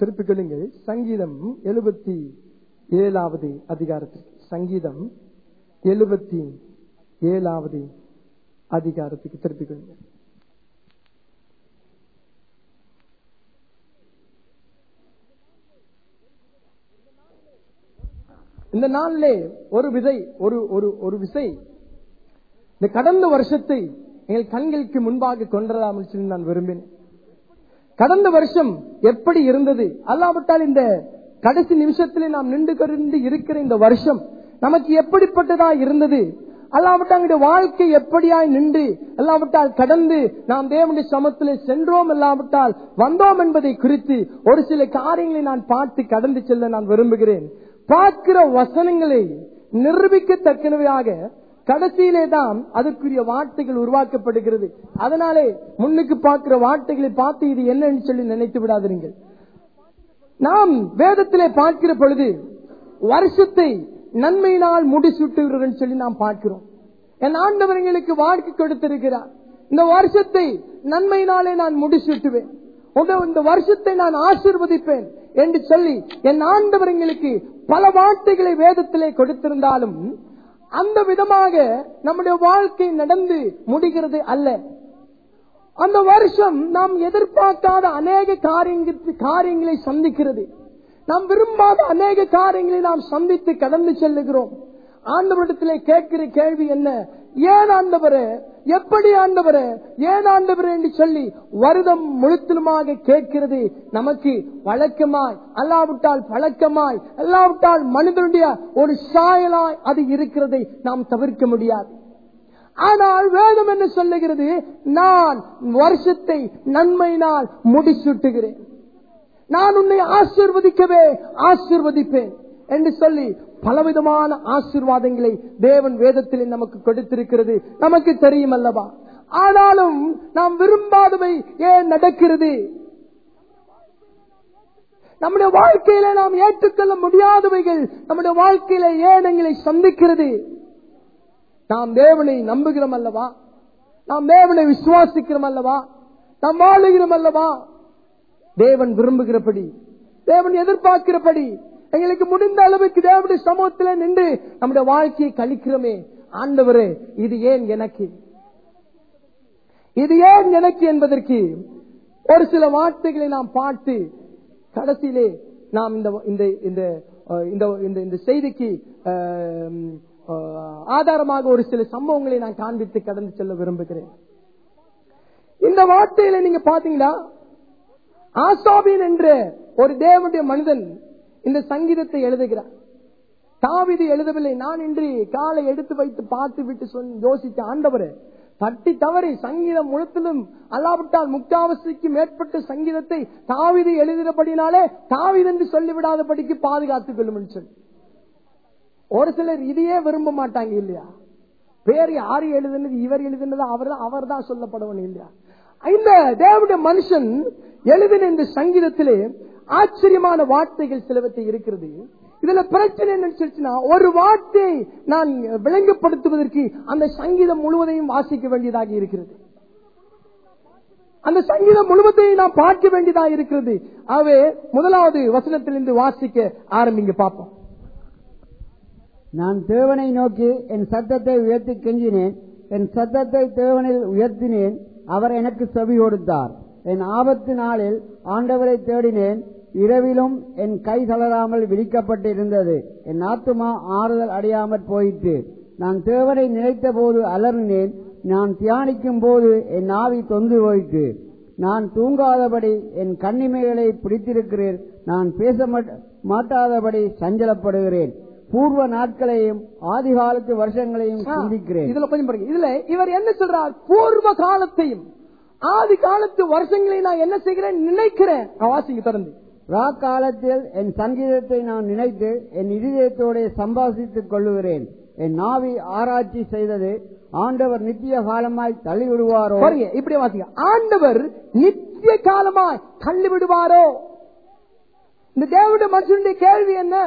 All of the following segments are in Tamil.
திருப்பிக் கொள்ளுங்கள் சங்கீதம் எழுபத்தி ஏழாவது அதிகாரத்திற்கு சங்கீதம் எழுபத்தி ஏழாவது அதிகாரத்துக்கு திருப்பிக் கொள்ளுங்கள் இந்த நாளிலே ஒரு விதை ஒரு ஒரு ஒரு விசை இந்த கடந்த வருஷத்தை எங்கள் கண்களுக்கு முன்பாக கொண்டராமல் சொல்லி நான் விரும்பினேன் கடந்த வருஷம் எப்படி இருந்தது அல்லாவிட்டால் இந்த கடைசி நிமிஷத்திலே நாம் நின்று கொண்டு இருக்கிற இந்த வருஷம் நமக்கு எப்படிப்பட்டதா இருந்தது அல்லாவிட்டால் எங்களுடைய வாழ்க்கை எப்படியாய் நின்று அல்லாவிட்டால் கடந்து நாம் தேவனுடைய சமத்திலே சென்றோம் இல்லாவிட்டால் வந்தோம் என்பதை குறித்து ஒரு சில காரியங்களை நான் பார்த்து கடந்து செல்ல நான் விரும்புகிறேன் பார்க்கிற வசனங்களை நிரூபிக்கத்தக்கனவையாக கடைசியிலே தான் அதற்குரிய வார்த்தைகள் உருவாக்கப்படுகிறது அதனாலே முன்னுக்கு பார்க்கிற வார்த்தைகளை பார்த்து இது என்னன்னு சொல்லி நினைத்து விடாதீர்கள் நாம் வேதத்திலே பார்க்கிற பொழுது வருஷத்தை நன்மையினால் முடிசூட்டுகிறோம் சொல்லி நாம் பார்க்கிறோம் என் ஆண்டவர் எங்களுக்கு வாழ்க்கை கொடுத்திருக்கிறார் இந்த வருஷத்தை நன்மையினாலே நான் முடிசூட்டுவேன் உங்க இந்த வருஷத்தை நான் ஆசிர்வதிப்பேன் என்று சொல்லி என் ஆண்டவர் எங்களுக்கு பல வார்த்தைகளை வேதத்திலே கொடுத்திருந்தாலும் அந்த விதமாக நம்முடைய வாழ்க்கை நடந்து முடிகிறது அல்ல அந்த வருஷம் நாம் எதிர்பார்க்காத அநேக காரியங்கள் காரியங்களை சந்திக்கிறது நாம் விரும்பாத அநேக காரியங்களை நாம் சந்தித்து கடந்து செல்லுகிறோம் ஆண்டவரிடத்திலே கேட்கிற கேள்வி என்ன ஏன் ஆண்டவரே எப்படி ஆண்டவரே ஏன் ஆண்டவரே என்று சொல்லி வருடம் முழுத்திலுமாக கேட்கிறது நமக்கு வழக்கமாய் அல்லாவிட்டால் பழக்கமாய் அல்லாவிட்டால் மனிதனுடைய ஒரு சாயலாய் அது இருக்கிறதை நாம் தவிர்க்க முடியாது ஆனால் வேதம் என்ன சொல்லுகிறது நான் வருஷத்தை நன்மையினால் முடிசூட்டுகிறேன் நான் உன்னை ஆசிர்வதிக்கவே ஆசிர்வதிப்பேன் என்று சொல்லி பலவிதமான ஆசிர்வாதங்களை தேவன் வேதத்திலே நமக்கு கொடுத்திருக்கிறது நமக்கு தெரியும் அல்லவா ஆனாலும் நாம் விரும்பாதவை ஏன் நடக்கிறது நம்முடைய வாழ்க்கையில நாம் ஏற்றுக்கொள்ள முடியாதவைகள் நம்முடைய வாழ்க்கையில ஏன் எங்களை சந்திக்கிறது நாம் தேவனை நம்புகிறோம் அல்லவா நாம் தேவனை விசுவாசிக்கிறோம் அல்லவா நாம் வாழுகிறோம் அல்லவா தேவன் விரும்புகிறபடி தேவன் எதிர்பார்க்கிறபடி எங்களுக்கு முடிந்த அளவுக்கு தேவனுடைய சமூகத்தில் நின்று நம்முடைய வாழ்க்கையை கழிக்கிறோமே ஆண்டவரே இது ஏன் எனக்கு இது ஏன் எனக்கு என்பதற்கு ஒரு சில வார்த்தைகளை நாம் பார்த்து கடைசியிலே நாம் இந்த இந்த இந்த அஹ், இந்த இந்த- இந்த செய்திக்கு அஹ், அஹ், ஆதாரமாக ஒரு சில சம்பவங்களை நான் காண்பித்து கடந்து செல்ல விரும்புகிறேன் இந்த வார்த்தையில நீங்க பாத்தீங்களா ஆசாபின் என்ற ஒரு தேவனுடைய மனிதன் இந்த சங்கீதத்தை எழுதுகிறார் தாவிது எழுதவில்லை நான் இன்று காலை எடுத்து வைத்து பார்த்து விட்டு சொன்ன யோசித்த ஆண்டவரே தட்டி தவறி சங்கீதம் முழுத்திலும் அல்லாவிட்டால் முக்காவசிக்கு மேற்பட்ட சங்கீதத்தை தாவிது எழுதினபடினாலே தாவிது என்று சொல்லிவிடாதபடிக்கு பாதுகாத்துக் கொள்ளும் என்று சொல்லி ஒரு சிலர் இதையே விரும்ப மாட்டாங்க இல்லையா பேர் யாரு எழுதுனது இவர் எழுதுனது அவர் அவர் தான் சொல்லப்படவன் இல்லையா இந்த தேவனுடைய மனுஷன் எழுதின இந்த சங்கீதத்திலே ஆச்சரியமான வார்த்தைகள் சிலவற்றை இருக்கிறது இதுல பிரச்சனை என்ன சொல்லிச்சுன்னா ஒரு வார்த்தையை நான் விளங்கப்படுத்துவதற்கு அந்த சங்கீதம் முழுவதையும் வாசிக்க வேண்டியதாக இருக்கிறது அந்த சங்கீதம் முழுவதையும் நாம் பார்க்க வேண்டியதாக இருக்கிறது ஆகவே முதலாவது வசனத்திலிருந்து வாசிக்க ஆரம்பிங்க பார்ப்போம் நான் தேவனை நோக்கி என் சத்தத்தை உயர்த்தி கெஞ்சினேன் என் சத்தத்தை தேவனில் உயர்த்தினேன் அவர் எனக்கு செவி கொடுத்தார் என் ஆபத்து நாளில் ஆண்டவரை தேடினேன் இரவிலும் என் கை தளராமல் விரிக்கப்பட்டிருந்தது என் ஆத்துமா ஆறுதல் அடையாமற் போயிற்று நான் தேவனை நினைத்த போது அலறினேன் நான் தியானிக்கும் போது என் ஆவி தொந்து போயிற்று நான் தூங்காதபடி என் கண்ணிமைகளை பிடித்திருக்கிறேன் நான் பேச மாட்ட- மாட்டாதபடி சஞ்சலப்படுகிறேன் பூர்வ நாட்களையும் ஆதிகாலத்து வருஷங்களையும் ஆ, சிந்திக்கிறேன் இதுல கொஞ்சம் பாருங்க இதுல இவர் என்ன சொல்றார் பூர்வ காலத்தையும் ஆதி காலத்து வருஷங்களை நான் என்ன செய்கிறேன் நினைக்கிறேன் நான் வாசிங்க தொடர்ந்து ரா காலத்தில் என் சங்கீதத்தை நான் நினைத்து என் இதயத்தோட சம்பாசித்துக் கொள்ளுகிறேன் என் நாவி ஆராய்ச்சி செய்தது ஆண்டவர் நித்திய காலமாய் தள்ளி விடுவாரோ பாருங்க இப்படி வாசிங்க ஆண்டவர் நித்திய காலமாய் தள்ளி விடுவாரோ இந்த தேவனுடைய மனுஷனுடைய கேள்வி என்ன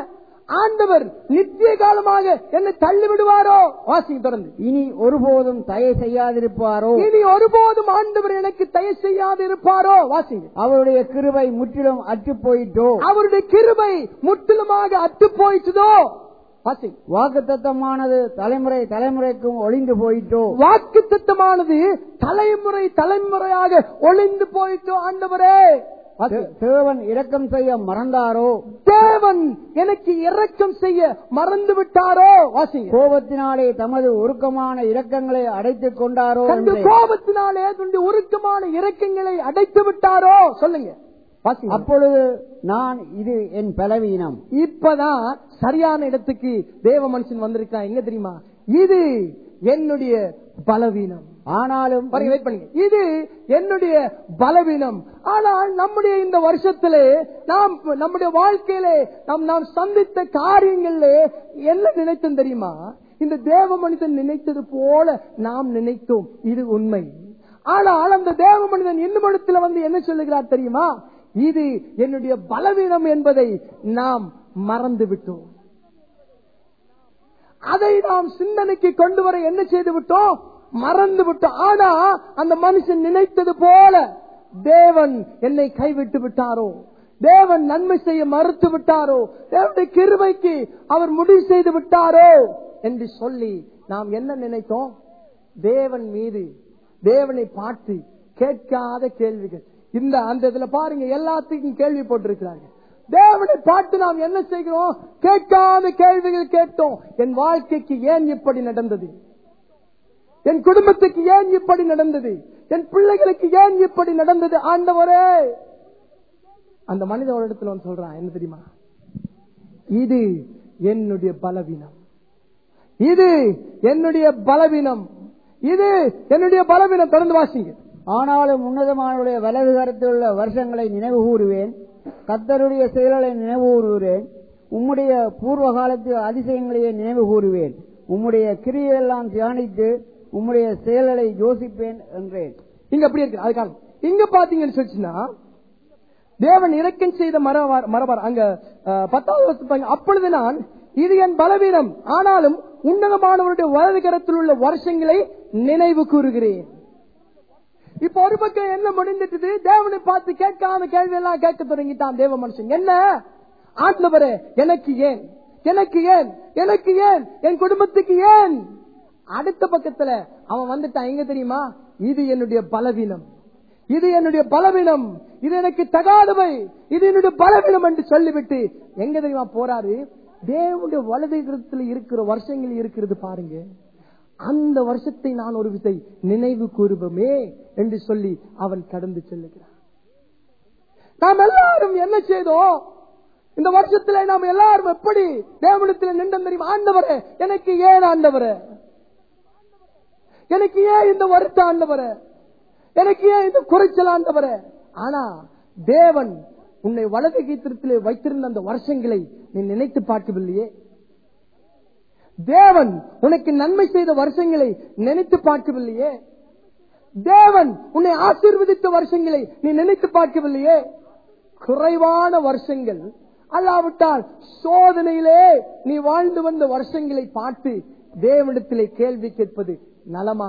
ஆண்டவர் நித்திய காலமாக என்னை தள்ளி விடுவாரோ வாசிங்க தொடர்ந்து இனி ஒருபோதும் தயை செய்யாதிருப்பாரோ இனி ஒருபோதும் ஆண்டவர் எனக்கு தயவு செய்யாது இருப்பாரோ வாசிங்க அவருடைய கிருபை முற்றிலும் அற்றுப் போயிட்டோ அவருடைய கிருபை முற்றிலுமாக அத்து போயிட்டுதோ வாசிங்க வாக்குத்தத்தமானது தலைமுறை தலைமுறைக்கும் ஒளிந்து போயிட்டோ வாக்கு திட்டமானது தலைமுறை தலைமுறையாக ஒளிந்து போயிட்டோ ஆண்டவரே வாசிங்க. தேவன் இரக்கம் செய்ய மறந்தாரோ தேவன் எனக்கு இரக்கம் செய்ய மறந்து விட்டாரோ வாசிங்க கோபத்தினாலே தமது உருக்கமான இரக்கங்களை அடைத்துக் கொண்டாரோ தந்து என்றேன். கோபத்தினாலே தன்னுடைய உருக்கமான இரக்கங்களை அடைத்து விட்டாரோ சொல்லுங்க வாசிங்க. அப்பொழுது நான் இது என் பலவீனம் இப்பதான் சரியான இடத்துக்கு தேவ மனுஷன் வந்திருக்கான் எங்க தெரியுமா இது என்னுடைய பலவீனம் ஆனாலும் பாருங்க வெயிட் பண்ணுங்க இது என்னுடைய பலவீனம் ஆனால் நம்முடைய இந்த வருஷத்திலே நாம் நம்முடைய வாழ்க்கையிலே நாம் நாம் சந்தித்த காரியங்களிலே என்ன நினைத்தோம் தெரியுமா இந்த தேவ மனிதன் நினைத்தது போல நாம் நினைத்தோம் இது உண்மை ஆனால் அந்த தேவ மனிதன் இன்னும் இடத்துல வந்து என்ன சொல்லுகிறார் தெரியுமா இது என்னுடைய பலவீனம் என்பதை நாம் மறந்து விட்டோம் அதை நாம் சிந்தனைக்கு கொண்டு வர என்ன செய்து விட்டோம் மறந்து விட்டோம் ஆனா அந்த மனுஷன் நினைத்தது போல தேவன் என்னை கைவிட்டு விட்டாரோ தேவன் நன்மை செய்ய மறுத்து விட்டாரோ தேவனுடைய கிருபைக்கு அவர் முடிவு செய்து விட்டாரோ என்று சொல்லி நாம் என்ன நினைத்தோம் தேவன் மீது தேவனை பார்த்து கேட்காத கேள்விகள் இந்த அந்த இதுல பாருங்க எல்லாத்துக்கும் கேள்வி போட்டிருக்கிறாங்க தேவனை பார்த்து நாம் என்ன செய்கிறோம் கேட்காத கேள்விகள் கேட்டோம் என் வாழ்க்கைக்கு ஏன் இப்படி நடந்தது என் குடும்பத்துக்கு ஏன் இப்படி நடந்தது என் பிள்ளைகளுக்கு ஏன் இப்படி நடந்தது ஆண்டவரே அந்த மனித ஒரு இடத்துல வந்து சொல்றான் என்ன தெரியுமா இது என்னுடைய பலவீனம் இது என்னுடைய பலவீனம் இது என்னுடைய பலவீனம் தொடர்ந்து வாசிங்க ஆனாலும் உன்னதமானுடைய வலது கரத்தில் உள்ள வருஷங்களை நினைவு கூறுவேன் கத்தருடைய செயல்களை நினைவு கூறுவேன் உம்முடைய பூர்வ காலத்து அதிசயங்களையே நினைவு கூறுவேன் உம்முடைய கிரியெல்லாம் தியானித்து உம்முடைய செயல்களை யோசிப்பேன் என்றேன் இங்க அப்படி இருக்கு அதுக்காக இங்க பாத்தீங்கன்னு சொல்லிச்சுன்னா தேவன் இறக்கம் செய்த மரவார் மரபார் அங்க அஹ், பத்தாவது வருஷம் பாருங்க. அப்பொழுது நான் இது என் பலவீனம் ஆனாலும் உன்னதமானவருடைய வலது கரத்தில் உள்ள வருஷங்களை நினைவு கூறுகிறேன் இப்ப ஒரு பக்கம் என்ன முடிந்துட்டு தேவனை பார்த்து கேட்காம கேள்வி எல்லாம் கேட்க தொடங்கிட்டான் தேவ மனுஷன் என்ன ஆண்டவரே எனக்கு ஏன் எனக்கு ஏன் எனக்கு ஏன் என் குடும்பத்துக்கு ஏன் அடுத்த பக்கத்துல அவன் வந்துட்டான் எங்க தெரியுமா இது என்னுடைய பலவீனம் இது என்னுடைய பலவீனம் இது எனக்கு தகாதவை இது என்னுடைய பலவீனம் என்று சொல்லிவிட்டு எங்க தெரியுமா போறாரு தேவனுடைய வலது கரத்துல இருக்கிற வருஷங்கள் இருக்கிறது பாருங்க அந்த வருஷத்தை நான் ஒரு விதை நினைவு கூறுவோமே என்று சொல்லி அவன் கடந்து செல்லுகிறான் நாம் எல்லாரும் என்ன செய்தோம் இந்த வருஷத்துல நாம் எல்லாரும் எப்படி தேவனத்தில் நின்று தெரியும் ஆண்டவரே எனக்கு ஏன் ஆண்டவரே எனக்கு ஏன் இந்த வருத்த ஆண்டவரே எனக்கு ஏன் இந்த குறைச்சல் ஆண்டவரே ஆனா தேவன் உன்னை வலது கீத்திரத்திலே வைத்திருந்த அந்த வருஷங்களை நீ நினைத்து பார்க்கவில்லையே தேவன் உனக்கு நன்மை செய்த வருஷங்களை நினைத்து பார்க்கவில்லையே தேவன் உன்னை ஆசீர்வதித்த வருஷங்களை நீ நினைத்து பார்க்கவில்லையே குறைவான வருஷங்கள் அல்லாவிட்டால் சோதனையிலே நீ வாழ்ந்து வந்த வருஷங்களை பார்த்து தேவனிடத்திலே கேள்வி கேட்பது நலமா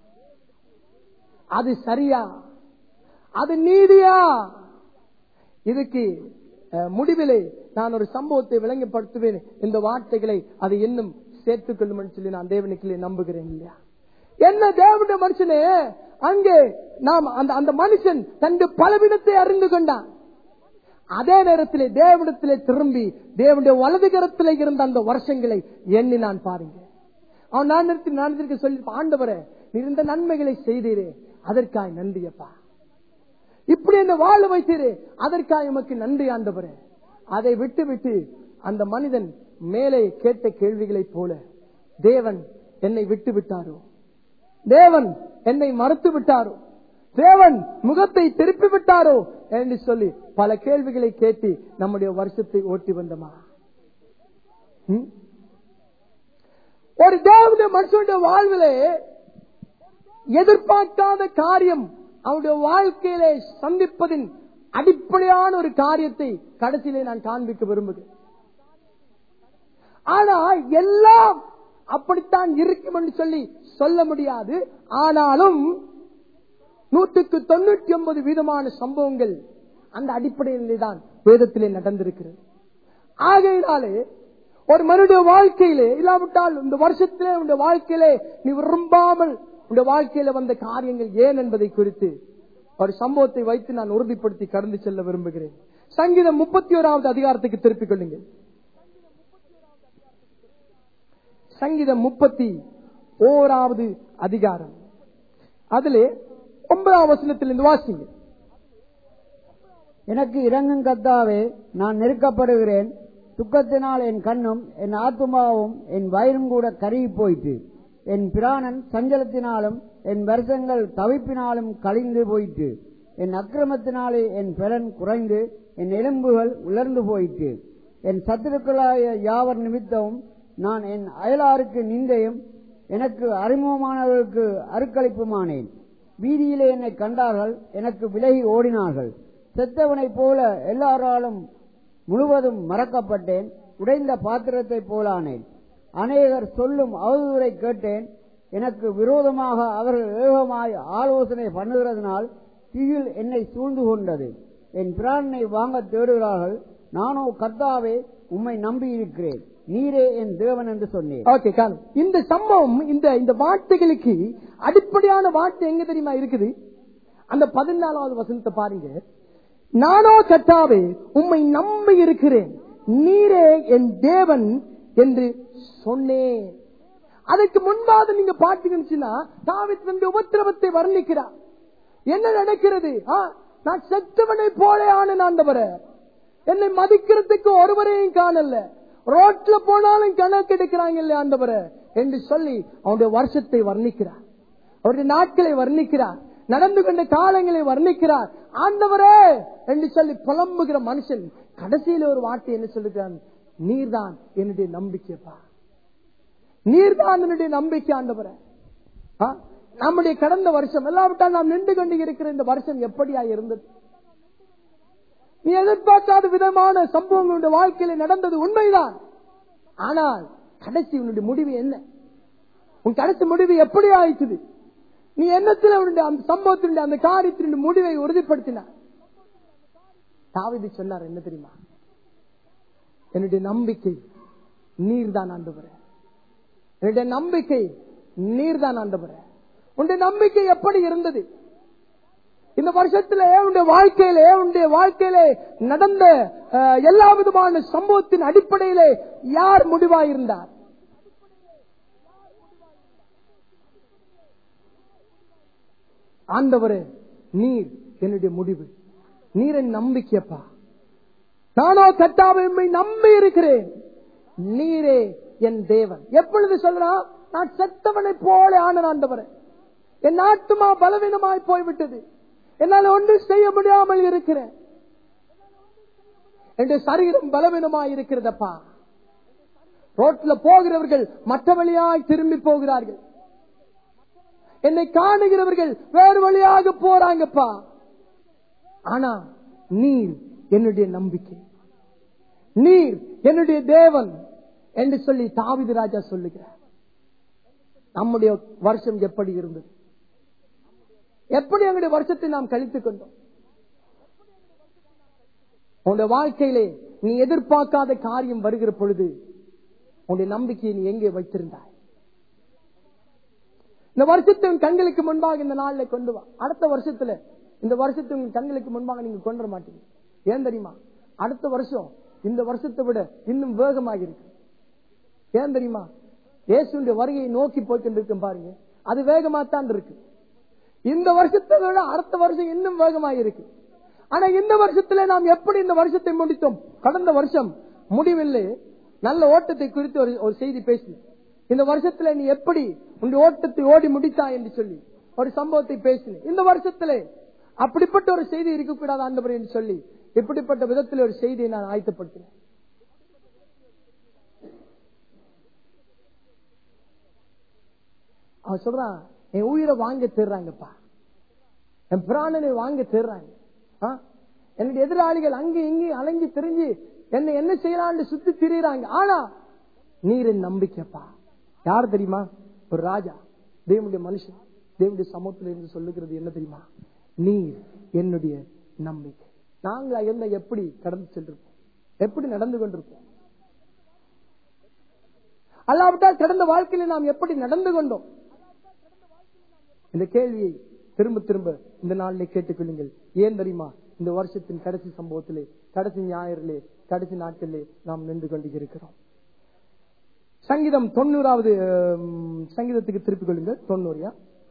அது சரியா அது நீதியா இதுக்கு அஹ், முடிவிலே நான் ஒரு சம்பவத்தை விளங்கப்படுத்துவேன் இந்த வார்த்தைகளை அதை இன்னும் சேர்த்துக் கொள்ளும் சொல்லி நான் தேவனுக்குள்ளே நம்புகிறேன் இல்லையா என்ன தேவனுடைய மனுஷனே அங்கே நாம் அந்த அந்த மனுஷன் தன்னுடைய பலவிடத்தை அறிந்து கொண்டான் அதே நேரத்திலே தேவனிடத்திலே திரும்பி தேவனுடைய வலது கரத்திலே இருந்த அந்த வருஷங்களை எண்ணி நான் பாருங்க அவன் நான் நிறுத்தி நான் நிறுத்தி சொல்லி ஆண்டவரே நீ இந்த நன்மைகளை செய்தீரே அதற்காய் நன்றியப்பா இப்படி என்ன வாழ வைத்தீரே அதற்காக உமக்கு நன்றி ஆண்டவரே அதை விட்டு விட்டு அந்த மனிதன் மேலே கேட்ட கேள்விகளைப் போல தேவன் என்னை விட்டு விட்டாரோ தேவன் என்னை மறுத்து விட்டாரோ தேவன் முகத்தை திருப்பி விட்டாரோ என்று சொல்லி பல கேள்விகளை கேட்டு நம்முடைய வருஷத்தை ஓட்டி வந்தமா ம்? ஒரு தேவனுடைய மனுஷனுடைய வாழ்விலே எதிர்பார்க்காத காரியம் அவருடைய வாழ்க்கையிலே சந்திப்பதின் அடிப்படையான ஒரு காரியத்தை கடைசியிலே நான் காண்பிக்க விரும்புகிறேன் ஆனா எல்லாம் அப்படித்தான் இருக்கும் என்று சொல்லி சொல்ல முடியாது ஆனாலும் நூற்றுக்கு தொண்ணூற்றி ஒன்பது வீதமான சம்பவங்கள் அந்த அடிப்படையிலே தான் வேதத்திலே நடந்திருக்கிறது ஆகையினாலே ஒரு மனித வாழ்க்கையிலே இல்லாவிட்டால் இந்த வருஷத்திலே உடைய வாழ்க்கையிலே நீ விரும்பாமல் உடைய வாழ்க்கையில வந்த காரியங்கள் ஏன் என்பதை குறித்து ஒரு சம்பவத்தை வைத்து நான் உறுதிப்படுத்தி கடந்து செல்ல விரும்புகிறேன் சங்கீதம் முப்பத்தி ஓராவது அதிகாரத்துக்கு திருப்பிக் கொள்ளுங்கள் சங்கீதம் முப்பத்தி ஓராவது அதிகாரம் அதிலே ஒன்பதாம் வசனத்திலிருந்து வாசிங்க எனக்கு இறங்கும் கத்தாவே நான் நெருக்கப்படுகிறேன் துக்கத்தினால் என் கண்ணும் என் ஆத்துமாவும் என் வயிறும் கூட கருகி போயிற்று என் பிராணன் சஞ்சலத்தினாலும் என் வருஷங்கள் தவிப்பினாலும் கழிந்து போயிற்று என் அக்கிரமத்தினாலே என் பலன் குறைந்து என் எலும்புகள் உலர்ந்து போயிற்று என் சத்துருக்களாய யாவர் நிமித்தமும் நான் என் அயலாருக்கு நிந்தையும் எனக்கு அறிமுகமானவர்களுக்கு அருக்களிப்புமானேன் வீதியிலே என்னை கண்டார்கள் எனக்கு விலகி ஓடினார்கள் செத்தவனைப் போல எல்லாராலும் முழுவதும் மறக்கப்பட்டேன் உடைந்த பாத்திரத்தைப் போலானேன் அநேகர் சொல்லும் அவதூறை கேட்டேன் எனக்கு விரோதமாக அவர்கள் ஏகமாய் ஆலோசனை பண்ணுகிறதுனால் தீயில் என்னை சூழ்ந்து கொண்டது என் பிராணனை வாங்க தேடுகிறார்கள் நானோ கர்த்தாவே உம்மை நம்பியிருக்கிறேன் நீரே என் தேவன் என்று சொன்னேன் ஓகே காணும் இந்த சம்பவம் இந்த இந்த வார்த்தைகளுக்கு அடிப்படையான வார்த்தை எங்க தெரியுமா இருக்குது அந்த பதினாலாவது வசனத்தை பாருங்க நானோ கத்தாவே உம்மை நம்பி இருக்கிறேன் நீரே என் தேவன் என்று சொன்னேன் அதற்கு முன்பாக நீங்க பார்த்தீங்கன்னா தாவித் வந்து உபத்திரவத்தை வர்ணிக்கிறார் என்ன நடக்கிறது ஆ, நான் செத்தவனை போல ஆன ஆண்டவர என்னை மதிக்கிறதுக்கு ஒருவரையும் காணல ரோட்ல போனாலும் கணக்கு எடுக்கிறாங்க இல்லையா ஆண்டவர என்று சொல்லி அவனுடைய வருஷத்தை வர்ணிக்கிறார் அவருடைய நாட்களை வர்ணிக்கிறார் நடந்து கொண்ட காலங்களை வர்ணிக்கிறார் ஆண்டவரே என்று சொல்லி புலம்புகிற மனுஷன் கடைசியில ஒரு வார்த்தை என்ன சொல்லுகிறான் நீர்தான் என்னுடைய நம்பிக்கைப்பா நீர்தான் என்னுடைய நம்பிக்கை ஆண்டவரே ஆ? நம்முடைய கடந்த வருஷம் எல்லாவிட்டால் நாம் நின்று கொண்டு இருக்கிற இந்த வருஷம் எப்படியா இருந்தது நீ எதிர்பார்க்காத விதமான சம்பவங்கள் உன்னுடைய வாழ்க்கையில நடந்தது உண்மைதான் ஆனால் கடைசி உன்னுடைய முடிவு என்ன உன் கடைசி முடிவு எப்படி ஆயிடுச்சு நீ என்னத்தில் உன்னுடைய அந்த சம்பவத்தினுடைய அந்த காரியத்தினுடைய முடிவை உறுதிப்படுத்தினார் தாவிதி சொன்னார் என்ன தெரியுமா என்னுடைய நம்பிக்கை நீர்தான் ஆண்டவரே என்னுடைய நம்பிக்கை நீர்தான் ஆண்டவரே உன்னுடைய நம்பிக்கை எப்படி இருந்தது இந்த வருஷத்திலே உன்னுடைய வாழ்க்கையிலே உன்னுடைய வாழ்க்கையிலே நடந்த அஹ், எல்லா விதமான சம்பவத்தின் அடிப்படையிலே யார் முடிவாயிருந்தார் ஆண்டவரே நீர் என்னுடைய முடிவு நீர் என் நம்பிக்கையப்பா நானோ கட்டாவை நம்பி இருக்கிறேன் நீரே என் தேவன் எப்பொழுது சொல்றான் நான் செத்தவனை போல ஆன ஆண்டவரே என் ஆத்துமா பலவீனமாய் போய்விட்டது என்னால் ஒன்றும் செய்ய முடியாமல் இருக்கிறேன் என்னுடைய சரீரம் பலவீனமாய் இருக்கிறதப்பா ரோட்ல போகிறவர்கள் மற்ற வழியாய் திரும்பி போகிறார்கள் என்னை காணுகிறவர்கள் வேறு வழியாக போறாங்கப்பா ஆனா நீர் என்னுடைய நம்பிக்கை நீர் என்னுடைய தேவன் என்று சொல்லி தாவிது ராஜா சொல்லுகிறார் நம்முடைய வருஷம் எப்படி இருந்தது எப்படி எங்களுடைய வருஷத்தை நாம் கழித்துக் கொண்டோம் உன்னுடைய வாழ்க்கையிலே நீ எதிர்பார்க்காத காரியம் வருகிற பொழுது உன்னுடைய நம்பிக்கையை நீ எங்கே வைத்திருந்தாய் இந்த வருஷத்தை உன் கண்களுக்கு முன்பாக இந்த நாள்ல கொண்டு வா அடுத்த வருஷத்துல இந்த வருஷத்தை உங்க கண்களுக்கு முன்பாக நீங்க கொண்டு வர மாட்டீங்க ஏன் தெரியுமா அடுத்த வருஷம் இந்த வருஷத்தை விட இன்னும் வேகமாக இருக்கு ஏன் தெரியுமா இயேசுடைய வருகையை நோக்கி போய்கொண்டிருக்கும் பாருங்க அது வேகமா தான் இருக்கு இந்த வருஷத்தை விட அடுத்த வருஷம் இன்னும் வேகமாக இருக்கு ஆனா இந்த வருஷத்துல நாம் எப்படி இந்த வருஷத்தை முடித்தோம் கடந்த வருஷம் முடிவில்லை நல்ல ஓட்டத்தை குறித்து ஒரு ஒரு செய்தி பேசினேன் இந்த வருஷத்துல நீ எப்படி உன் ஓட்டத்தை ஓடி முடித்தா என்று சொல்லி ஒரு சம்பவத்தை பேசினேன் இந்த வருஷத்துல அப்படிப்பட்ட ஒரு செய்தி இருக்கக்கூடாது ஆண்டவர் என்று சொல்லி இப்படிப்பட்ட விதத்தில் ஒரு செய்தியை நான் ஆயத்தப்படுத்தினேன் அவன் சொல்றான் என் உயிரை வாங்க தேடுறாங்கப்பா என் பிராணனை வாங்க தேடுறாங்க ஆ? என்னுடைய எதிராளிகள் அங்கே இங்கே அலைஞ்சு திரிஞ்சு என்னை என்ன செய்யலான்னு சுத்தி திரியிறாங்க ஆனா நீர் என் நம்பிக்கைப்பா யார் தெரியுமா ஒரு ராஜா தேவனுடைய மனுஷன் தேவனுடைய சமூகத்தில் இருந்து சொல்லுகிறது என்ன தெரியுமா நீர் என்னுடைய நம்பிக்கை நாங்கள் அயர்ந்த எப்படி கடந்து சென்றிருப்போம் எப்படி நடந்து கொண்டிருப்போம் அல்லாவிட்டால் கடந்த வாழ்க்கையில நாம் எப்படி நடந்து கொண்டோம் இந்த கேள்வியை திரும்ப திரும்ப இந்த நாளிலே கேட்டுக்கொள்ளுங்கள் ஏன் தெரியுமா இந்த வருஷத்தின் கடைசி சம்பவத்திலே கடைசி ஞாயிறிலே கடைசி நாட்களிலே நாம் நின்று கொண்டு இருக்கிறோம் சங்கீதம் தொண்ணூறாவது அஹ், சங்கீதத்துக்கு திருப்பிக் கொள்ளுங்கள் தொண்ணூறியா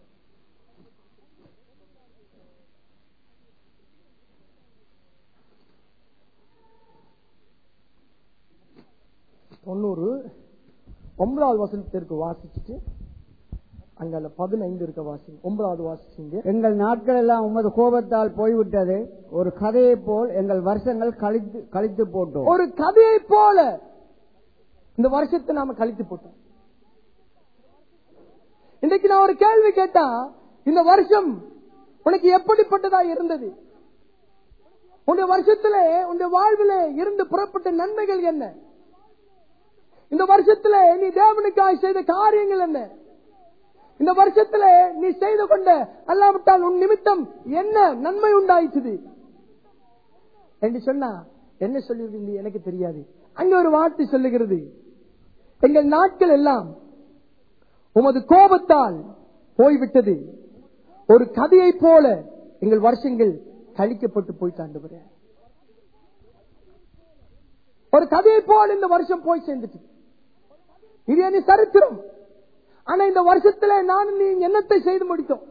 தொண்ணூறு ஒன்பதாவது வசனத்திற்கு வாசிச்சுட்டு அங்க பதினைந்து இருக்க வாசி ஒன்பதாவது வாசிச்சீங்க எங்கள் நாட்கள் எல்லாம் உமது கோபத்தால் போய்விட்டது ஒரு கதையைப் போல் எங்கள் வருஷங்கள் கழித்து கழித்து போட்டோம் ஒரு கதையை போல இந்த வருஷத்தை நாம கழித்து போட்டோம் இன்னைக்கு நான் ஒரு கேள்வி கேட்டா இந்த வருஷம் உனக்கு எப்படிப்பட்டதா இருந்தது உன்னுடைய வருஷத்துல உன்னுடைய வாழ்வில இருந்து புறப்பட்ட நன்மைகள் என்ன இந்த வருஷத்துல நீ தேவனுக்காய் செய்த காரியங்கள் என்ன இந்த வருஷத்துல நீ செய்து கொண்ட அல்லாவிட்டால் உன் நிமித்தம் என்ன நன்மை உண்டாயிற்று என்று சொன்னா என்ன சொல்லிருக்கீங்க எனக்கு தெரியாது அங்க ஒரு வார்த்தை சொல்லுகிறது எங்கள் நாட்கள் எல்லாம் உமது கோபத்தால் போய்விட்டது ஒரு கதையை போல எங்கள் வருஷங்கள் கழிக்கப்பட்டு போயிட்டாண்டு ஒரு கதையை போல இந்த வருஷம் போய் சேர்ந்துட்டு இது என்ன சரித்திரம் ஆனா இந்த வருஷத்துல நான் நீ என்னத்தை செய்து முடித்தோம்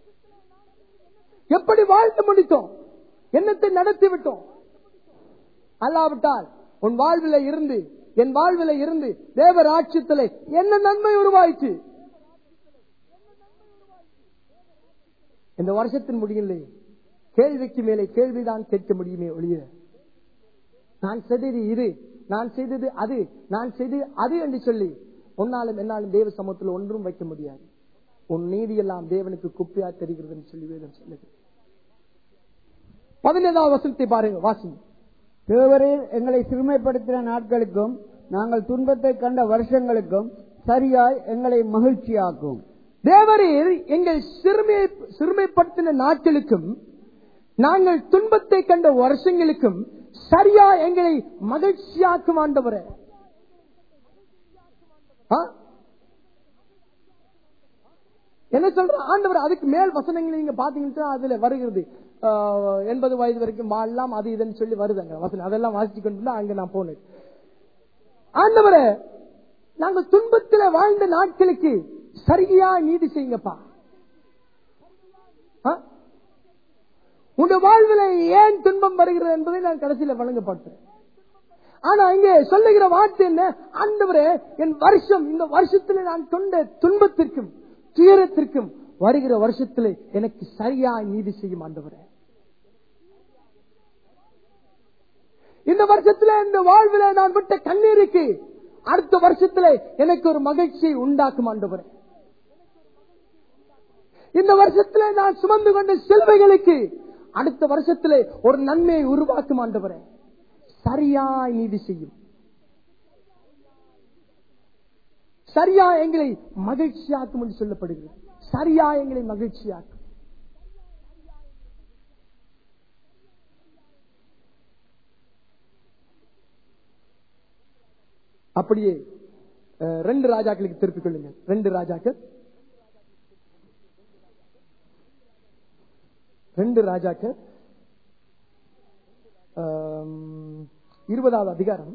எப்படி வாழ்ந்து முடித்தோம் என்னத்தை நடத்தி விட்டோம் அல்லாவிட்டால் உன் வாழ்வில இருந்து என் வாழ்வில இருந்து தேவ ராட்சியத்திலே என்ன நன்மை உருவாயிற்று இந்த வருஷத்தின் முடியலே கேள்விக்கு மேலே கேள்விதான் கேட்க முடியுமே ஒழிய நான் செய்தது இது நான் செய்தது அது நான் செய்தது அது என்று சொல்லி உன்னாலும் என்னாலும் தேவ சமூகத்தில் ஒன்றும் வைக்க முடியாது உன் நீதி எல்லாம் தேவனுக்கு குப்பையா தெரிகிறது என்று சொல்லி வேதம் சொல்லுது பதினேழாவது வசனத்தை பாருங்க வாசி தேவரீர் எங்களை சிறுமைப்படுத்தின நாட்களுக்கும் நாங்கள் துன்பத்தை கண்ட வருஷங்களுக்கும் சரியாய் எங்களை மகிழ்ச்சியாக்கும் தேவரீர் எங்கள் சிறுமையை சிறுமைப்படுத்தின நாட்களுக்கும் நாங்கள் துன்பத்தை கண்ட வருஷங்களுக்கும் சரியா எங்களை மகிழ்ச்சியாக்கும் ஆண்டவரே ஆ? என்ன சொல்ற ஆண்டவர் அதுக்கு மேல் வசனங்கள் நீங்க பாத்தீங்கன்னா அதுல வருகிறது ஆ, எண்பது வயது வரைக்கும் வாழலாம் அது இதுன்னு சொல்லி வருதுங்க வசனம் அதெல்லாம் வாசிச்சு கொண்டு அங்க நான் போனேன் ஆண்டவரே நாங்கள் துன்பத்துல வாழ்ந்த நாட்களுக்கு சரியா நீதி செய்யுங்கப்பா ஆ? உங்க வாழ்வில் ஏன் துன்பம் வருகிறது என்பதை நான் கடைசியில வழங்கப்பட்டேன் ஆனா இங்கே சொல்லுகிற வார்த்தை என்ன ஆண்டவரே என் வருஷம் இந்த வருஷத்துல நான் கொண்ட துன்பத்திற்கும் துயரத்திற்கும் வருகிற வருஷத்துல எனக்கு சரியா நீதி செய்யும் ஆண்டவரே இந்த வருஷத்துல இந்த வாழ்வில நான் விட்ட கண்ணீருக்கு அடுத்த வருஷத்துல எனக்கு ஒரு மகிழ்ச்சியை உண்டாக்கும் ஆண்டவரே இந்த வருஷத்துல நான் சுமந்து கொண்ட செல்வைகளுக்கு அடுத்த வருஷத்துல ஒரு நன்மையை உருவாக்கும் ஆண்டவரே சரியாய் நீதி செய்யும் சரியா எங்களை மகிழ்ச்சியாக்கும் என்று சொல்லப்படுகிறது சரியா எங்களை மகிழ்ச்சியாக்கும் அப்படியே அஹ், ரெண்டு ராஜாக்களுக்கு திருப்பிக் கொள்ளுங்கள் ரெண்டு ராஜாக்கள் ரெண்டு ராஜாக்கள் ஆம், இருபதாவது அதிகாரம்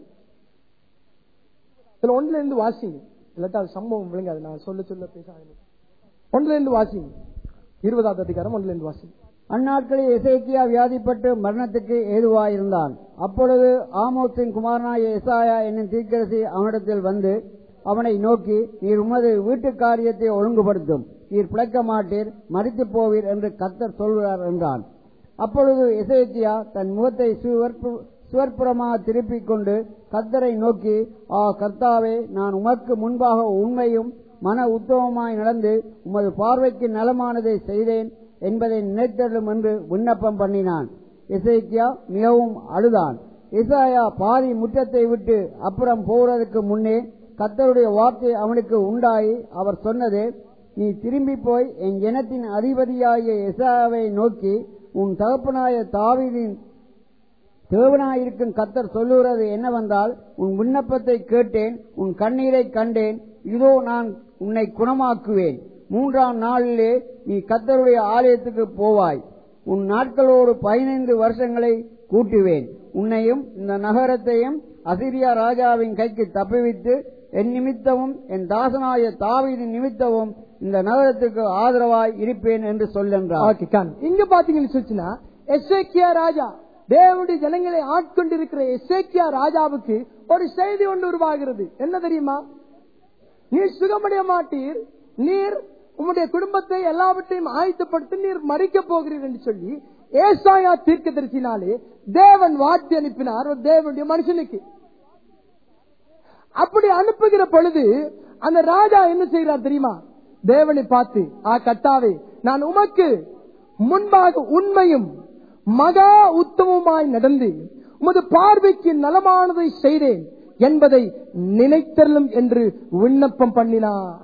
இதுல ஒன்றுல இருந்து வாசிங்க இல்லாட்டா அது சம்பவம் விளங்காது நான் சொல்ல சொல்ல பேச ஆரம்பிப்பேன். ஒன்றுல இருந்து வாசிங்க இருபதாவது அதிகாரம் ஒன்றுல இருந்து வாசிங்க அந்நாட்களில் எசேக்கியா வியாதிப்பட்டு மரணத்துக்கு ஏதுவாயிருந்தான் அப்பொழுது ஆமோஸின் குமாரனாய எசாயா என்னும் தீர்க்கரசி அவனிடத்தில் வந்து அவனை நோக்கி நீர் உமது வீட்டு காரியத்தை ஒழுங்குபடுத்தும் நீர் பிழைக்க மாட்டீர் மறித்து போவீர் என்று கர்த்தர் சொல்கிறார் என்றான் அப்பொழுது எசேக்கியா தன் முகத்தை சுவர்ப்பு- சுவர்ப்புறமாக திருப்பிக் கொண்டு கர்த்தரை நோக்கி ஆ கர்த்தாவே நான் உமக்கு முன்பாக உண்மையும் மன உத்தமமாய் நடந்து உமது பார்வைக்கு நலமானதை செய்தேன் என்பதை நினைத்தருளும் என்று விண்ணப்பம் பண்ணினான் எசேக்கியா மிகவும் அழுதான் இசாயா பாதி முற்றத்தை விட்டு அப்புறம் போவதற்கு முன்னே கர்த்தருடைய வார்த்தை அவனுக்கு உண்டாயி அவர் சொன்னது நீ திரும்பி போய் என் ஜனத்தின் அதிபதியாகிய எசாவை நோக்கி உன் தகப்பனாய தாவீதின் தேவனாயிருக்கும் கர்த்தர் சொல்லுகிறது என்னவென்றால் உன் விண்ணப்பத்தை கேட்டேன் உன் கண்ணீரை கண்டேன் இதோ நான் உன்னை குணமாக்குவேன் மூன்றாம் நாளிலே நீ கர்த்தருடைய ஆலயத்துக்கு போவாய் உன் நாட்களோடு பதினைந்து வருஷங்களை கூட்டுவேன் உன்னையும் இந்த நகரத்தையும் அசிரியா ராஜாவின் கைக்கு தப்புவித்து என் நிமித்தமும் என் தாசனாய தாவீதின் நிமித்தமும் இந்த நகரத்துக்கு ஆதரவாய் இருப்பேன் என்று சொல்லென்றார் ஓகே கான் இங்க பாத்தீங்கன்னு சொல்லிச்சுன்னா எஸ்ஏக்கியா ராஜா தேவனுடைய ஜனங்களை ஆட்கொண்டிருக்கிற எஸ்ஏக்கியா ராஜாவுக்கு ஒரு செய்தி ஒன்று உருவாகிறது என்ன தெரியுமா நீர் சுகமடைய மாட்டீர் நீர் உம்முடைய குடும்பத்தை எல்லாவற்றையும் ஆயத்தப்படுத்தி நீர் மறிக்க போகிறீர் என்று சொல்லி ஏசாயா தீர்க்கதரிசினாலே தேவன் வாட்டி அனுப்பினார் ஒரு தேவனுடைய மனுஷனுக்கு அப்படி அனுப்புகிற பொழுது அந்த ராஜா என்ன செய்கிறார் தெரியுமா தேவனை பார்த்து ஆ கத்தாவே நான் உமக்கு முன்பாக உண்மையும் மகா உத்தமமாய் நடந்து உமது பார்வைக்கு நலமானதை செய்தேன் என்பதை நினைத்தரலும் என்று விண்ணப்பம் பண்ணினார்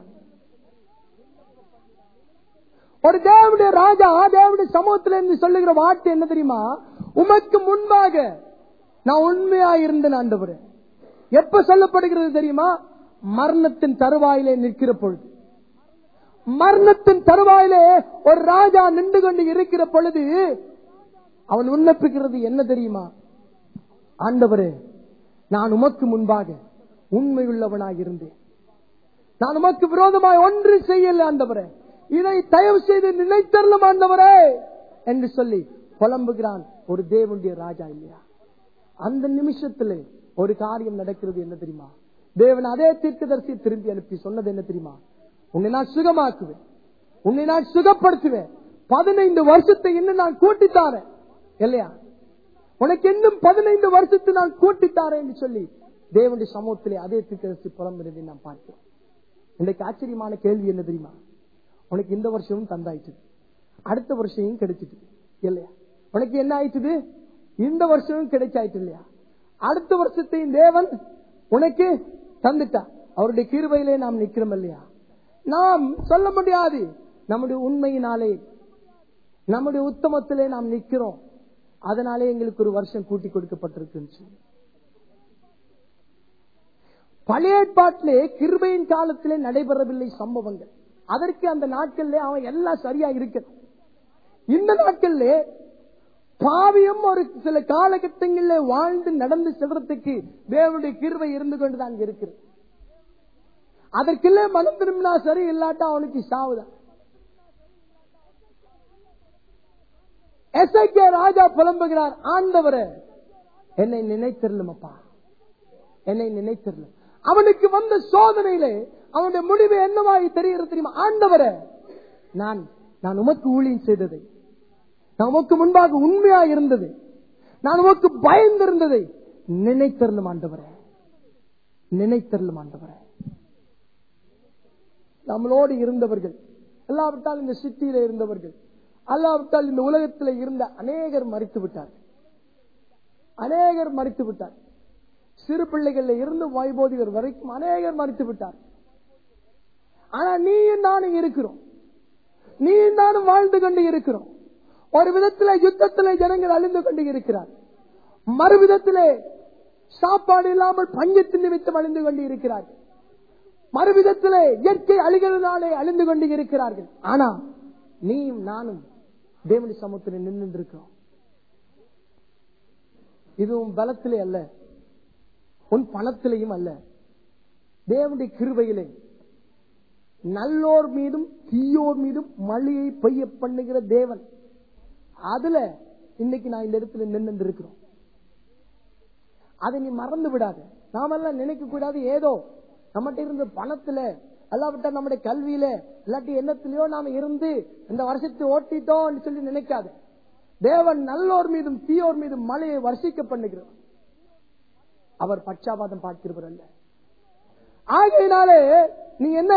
ஒரு தேவனுடைய ராஜா தேவனுடைய சமூகத்தில் இருந்து சொல்லுகிற வார்த்தை என்ன தெரியுமா உமக்கு முன்பாக நான் உண்மையா இருந்தேன் ஆண்டவரே எப்ப சொல்லப்படுகிறது தெரியுமா மரணத்தின் தருவாயிலே நிற்கிற பொழுது மரணத்தின் தருவாயிலே ஒரு ராஜா நின்று கொண்டு இருக்கிற பொழுது அவன் விண்ணப்பிக்கிறது என்ன தெரியுமா ஆண்டவரே நான் உமக்கு முன்பாக உண்மையுள்ளவனாய் இருந்தேன் நான் உமக்கு விரோதமாய் ஒன்று செய்யல ஆண்டவரே இதை தயவு செய்து நினைத்தரலும் ஆண்டவரே என்று சொல்லி புலம்புகிறான் ஒரு தேவனுடைய ராஜா இல்லையா அந்த நிமிஷத்துல ஒரு காரியம் நடக்கிறது என்ன தெரியுமா தேவன் அதே தீர்க்கதரிசி திரும்பி அனுப்பி சொன்னது என்ன தெரியுமா உன்னை நான் சுகமாக்குவேன் உன்னை நான் சுகப்படுத்துவேன் பதினைந்து வருஷத்தை இன்னும் நான் கூட்டித்தாரேன் இல்லையா உனக்கு இன்னும் பதினைந்து வருஷத்தை நான் கூட்டித்தாரேன் என்று சொல்லி தேவனுடைய சமூகத்திலே அதே தீர்க்கதரிசி புலம்புறதை நான் பார்க்கிறோம் இன்றைக்கு ஆச்சரியமான கேள்வி என்ன தெரியுமா உனக்கு இந்த வருஷமும் தந்தாயிட்டு அடுத்த வருஷமும் கிடைச்சிட்டு இல்லையா உனக்கு என்ன ஆயிட்டுது இந்த வருஷமும் கிடைச்சாயிட்டு இல்லையா அடுத்த வருஷத்தையும் தேவன் உனக்கு தந்துட்டா அவருடைய கிருபையிலே நாம் நிக்கிறோம் இல்லையா நாம் சொல்ல முடியாது நம்முடைய உண்மையினாலே நம்முடைய உத்தமத்திலே நாம் நிக்கிறோம் அதனாலே எங்களுக்கு ஒரு வருஷம் கூட்டி கொடுக்கப்பட்டிருக்குன்னு சொல்லி. பழைய ஏற்பாட்டிலே கிருபையின் காலத்திலே நடைபெறவில்லை சம்பவங்கள் அதற்கு அந்த நாட்கள்ல அவன் எல்லாம் சரியா இருக்கு இந்த நாட்கள்ல பாவியம் ஒரு சில காலகட்டங்களில் வாழ்ந்து நடந்து செல்றதுக்கு தேவனுடைய கிருவை இருந்து கொண்டுதான் இருக்கிறது அதற்குள்ளே மனம் திரும்பினா சரி இல்லாட்டா அவனுக்கு சாவுதான் எஸ்ஐகே ராஜா புலம்புகிறார் ஆண்டவரே என்னை நினைத்திரலும் அப்பா என்னை நினைத்திரலும் அவனுக்கு வந்த சோதனையிலே அவனுடைய முடிவு என்னவாய் தெரிகிறது தெரியுமா ஆண்டவரே நான் நான் உமக்கு ஊழியம் செய்ததை நான் உமக்கு முன்பாக உண்மையா இருந்தது நான் உமக்கு பயந்திருந்ததை நினைத்தரலும் ஆண்டவரே நினைத்தரலும் ஆண்டவரே நம்மளோடு இருந்தவர்கள் எல்லாவிட்டால் இந்த சிட்டியில இருந்தவர்கள் அல்லாவிட்டால் இந்த உலகத்தில் இருந்த அநேகர் மறித்து விட்டார்கள் அநேகர் மறித்து விட்டார் சிறு பிள்ளைகள்ல இருந்து வைபோதிகர் வரைக்கும் அநேகர் மறித்து விட்டார் ஆனா நீயும் நானும் இருக்கிறோம் நீயும் நானும் வாழ்ந்து கொண்டு இருக்கிறோம் ஒரு விதத்திலே யுத்தத்திலே ஜனங்கள் அழிந்து கொண்டு இருக்கிறார் மறுவிதத்திலே சாப்பாடு இல்லாமல் பஞ்சத்தின் நிமித்தம் அழிந்து கொண்டு இருக்கிறார்கள் மறுவிதத்திலே இயற்கை அழிகிறதுனாலே அழிந்து கொண்டு இருக்கிறார்கள் ஆனா நீயும் நானும் தேவனி சமூகத்தில் நின்று இருக்கிறோம் இது உன் பலத்திலே அல்ல உன் பணத்திலையும் அல்ல தேவனுடைய கிருபையிலே நல்லோர் மீதும் தீயோர் மீதும் மழையை பெய்ய பண்ணுகிற தேவன் அதுல இன்னைக்கு நான் இந்த இடத்துல நின்று இருக்கிறோம் அதை நீ மறந்து விடாத நாமெல்லாம் நினைக்க கூடாது ஏதோ நம்மகிட்ட இருந்த பணத்துல அல்லாவிட்டா நம்முடைய கல்வியில இல்லாட்டி எண்ணத்திலயோ நாம இருந்து இந்த வருஷத்தை ஓட்டிட்டோம் சொல்லி நினைக்காத தேவன் நல்லோர் மீதும் தீயோர் மீதும் மழையை வர்ஷிக்க பண்ணுகிறார் அவர் பட்சாபாதம் பார்க்கிறவர் அல்ல ஆகையினாலே நீ என்ன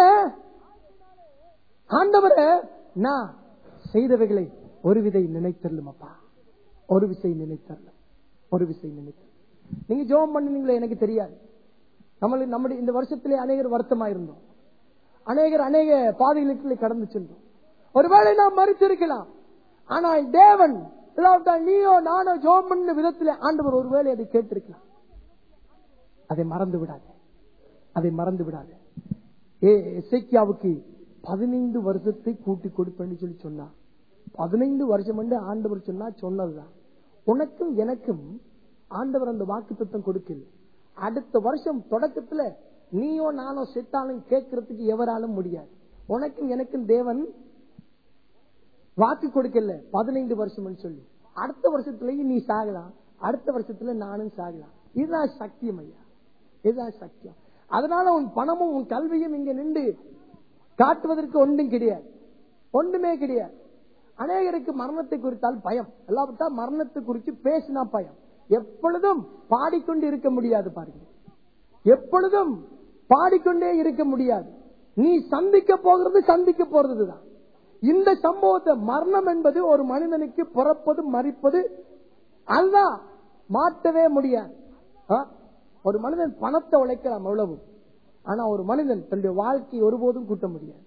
ஆண்டவரே நான் செய்தவைகளை ஒரு விதை நினைத்தரலும் அப்பா ஒரு விசை நினைத்தரலும் ஒரு விசை நினைத்தரலும் நீங்க ஜோம் பண்ணுனீங்களே எனக்கு தெரியாது நம்மளுக்கு நம்முடைய இந்த வருஷத்திலே அநேகர் வருத்தமா இருந்தோம் அநேகர் அநேக பாதைகளுக்குள்ளே கடந்து சென்றோம் ஒருவேளை நாம் மறித்திருக்கலாம் ஆனால் தேவன் இல்லாவிட்டால் நீயோ நானோ ஜோம் பண்ண விதத்திலே ஆண்டவர் ஒருவேளை அதை கேட்டிருக்கலாம் அதை மறந்து விடாது அதை மறந்து விடாது ஏ எசைக்கியாவுக்கு பதினைந்து வருஷத்தை கூட்டி கொடுப்பேன்னு சொல்லி சொன்னா பதினைந்து வருஷம் என்று ஆண்டவர் சொன்னா சொன்னதுதான் உனக்கும் எனக்கும் ஆண்டவர் அந்த வாக்கு தத்துவம் கொடுக்கல அடுத்த வருஷம் தொடக்கத்துல நீயோ நானோ செத்தாலும் கேட்கறதுக்கு எவராலும் முடியாது உனக்கும் எனக்கும் தேவன் வாக்கு கொடுக்கல பதினைந்து வருஷம் சொல்லி அடுத்த வருஷத்துலயும் நீ சாகலாம் அடுத்த வருஷத்துல நானும் சாகலாம் இதுதான் சத்தியம் ஐயா இதுதான் சத்தியம் அதனால உன் பணமும் உன் கல்வியும் இங்க நின்று காட்டுவதற்கு ஒன்றும் கிடையாது ஒன்றுமே கிடையாது அநேகருக்கு மரணத்தை குறித்தால் பயம் எல்லாவிட்டா மரணத்தை குறித்து பேசினா பயம் எப்பொழுதும் பாடிக்கொண்டு இருக்க முடியாது பாருங்க எப்பொழுதும் பாடிக்கொண்டே இருக்க முடியாது நீ சந்திக்க போகிறது சந்திக்க போறதுதான் இந்த சம்பவத்தை மரணம் என்பது ஒரு மனிதனுக்கு பிறப்பது மறிப்பது அதுதான் மாற்றவே முடியாது ஆ? ஒரு மனிதன் பணத்தை உழைக்கலாம் அவ்வளவு ஆனா ஒரு மனிதன் தன்னுடைய வாழ்க்கையை ஒருபோதும் கூட்ட முடியாது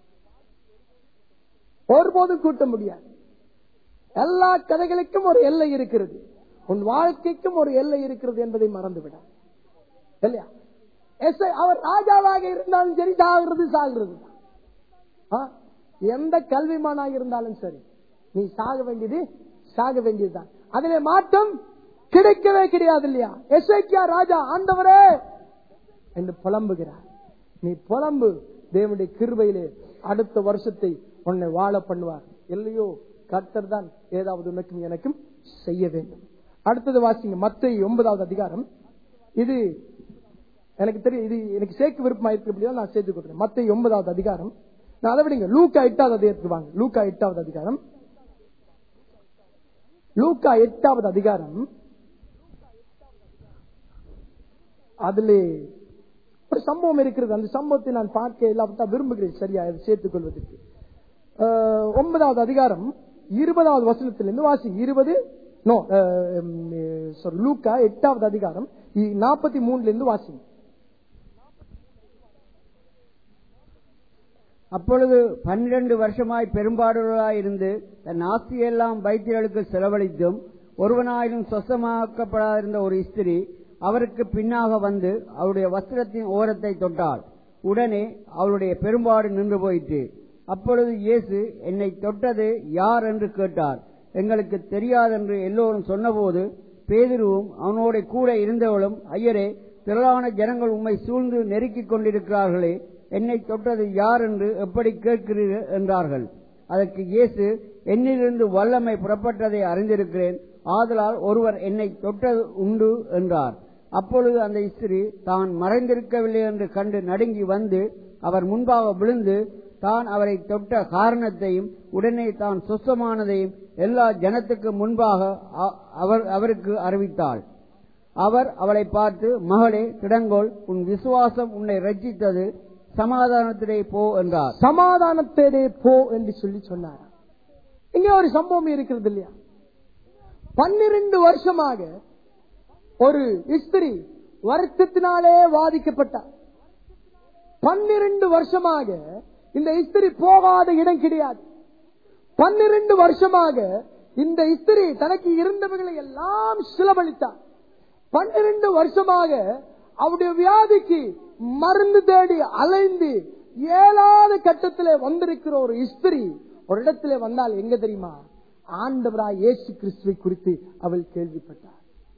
ஒருபோதும் கூட்ட முடியாது எல்லா கதைகளுக்கும் ஒரு எல்லை இருக்கிறது உன் வாழ்க்கைக்கும் ஒரு எல்லை இருக்கிறது என்பதை மறந்துவிட இல்லையா எஸ் அவர் ராஜாவாக இருந்தாலும் சரி சாகிறது சாகிறது தான். ஆ? எந்த கல்விமானாக இருந்தாலும் சரி நீ சாக வேண்டியது சாக வேண்டியதுதான் அதிலே மாற்றம் கிடைக்கவே கிடையாது இல்லையா எஸ்ஐக்கியா ராஜா ஆண்டவரே என்று புலம்புகிறார் நீ புலம்பு தேவனுடைய கிருபையிலே அடுத்த வருஷத்தை உன்னை வாழ பண்ணுவார் இல்லையோ கர்த்தர் தான் ஏதாவது உனக்கும் எனக்கும் செய்ய வேண்டும் அடுத்தது வாசிங்க மத்தை ஒன்பதாவது அதிகாரம் இது எனக்கு தெரியும் இது எனக்கு சேர்க்க விருப்பமா இருக்கு அப்படிதான் நான் சேர்த்து கொடுக்குறேன் மத்தை ஒன்பதாவது அதிகாரம் நான் அதை விடுங்க லூக்கா எட்டாவது அதிகாரத்துக்கு வாங்க லூக்கா எட்டாவது அதிகாரம் லூக்கா எட்டாவது அதிகாரம் அதுல ஒரு சம்பவம் இருக்கிறது அந்த சம்பவத்தை நான் பார்க்க இல்லாவிட்டா விரும்புகிறேன் சரியா அதை சேர்த்துக் கொள்வதற்கு அஹ், ஒன்பதாவது அதிகாரம் இருபதாவது வசனத்திலிருந்து வாசி இருபது நோ சாரி லூக்கா எட்டாவது அதிகாரம் நாற்பத்தி மூணுல இருந்து வாசிங்க அப்பொழுது பன்னிரண்டு வருஷமாய் பெரும்பாடுகளாய் இருந்து தன் ஆஸ்தியெல்லாம் வைத்தியர்களுக்கு செலவழித்தும் ஒருவனாயிலும் சொசமாக்கப்படாதிருந்த ஒரு ஸ்திரீ அவருக்கு பின்னாக வந்து அவருடைய வஸ்திரத்தின் ஓரத்தை தொட்டாள் உடனே அவளுடைய பெரும்பாடு நின்று போயிற்று அப்பொழுது இயேசு என்னை தொட்டது யார் என்று கேட்டார் எங்களுக்கு தெரியாதென்று எல்லோரும் சொன்னபோது பேதுருவும் அவனோட கூட இருந்தவளும் ஐயரே திரளான ஜனங்கள் உம்மை சூழ்ந்து நெருக்கிக் கொண்டிருக்கிறார்களே என்னை தொட்டது யார் என்று எப்படி கேட்கிறீர்கள் என்றார்கள் அதற்கு இயேசு என்னிலிருந்து வல்லமை புறப்பட்டதை அறிந்திருக்கிறேன் ஆதலால் ஒருவர் என்னை தொட்டது உண்டு என்றார் அப்பொழுது அந்த ஸ்திரீ தான் மறைந்திருக்கவில்லை என்று கண்டு நடுங்கி வந்து அவர் முன்பாக விழுந்து தான் அவரை தொட்ட காரணத்தையும் உடனே தான் சுத்தமானதையும் எல்லா ஜனத்துக்கு முன்பாக அ- அவர் அவருக்கு அறிவித்தாள் அவர் அவளை பார்த்து மகளே திடங்கோல் உன் விசுவாசம் உன்னை ரட்சித்தது சமாதானத்திலே போ என்றார் சமாதானத்தேடே போ என்று சொல்லி சொன்னார் இங்க ஒரு சம்பவம் இருக்கிறது இல்லையா பன்னிரண்டு வருஷமாக ஒரு ஸ்திரி வருத்தத்தினாலே வாதிக்கப்பட்டார் பன்னிரண்டு வருஷமாக இந்த ஸ்திரி போகாத இடம் கிடையாது பன்னிரண்டு வருஷமாக இந்த ஸ்திரி தனக்கு இருந்தவர்களை எல்லாம் சுலபளித்தார் பன்னிரண்டு வருஷமாக அவருடைய வியாதிக்கு மருந்து தேடி அலைந்து ஏழாவது கட்டத்திலே வந்திருக்கிற ஒரு ஸ்திரி ஒரு இடத்திலே வந்தால் எங்க தெரியுமா ஆண்டவராய் இயேசு கிறிஸ்துவை குறித்து அவள் கேள்விப்பட்டார்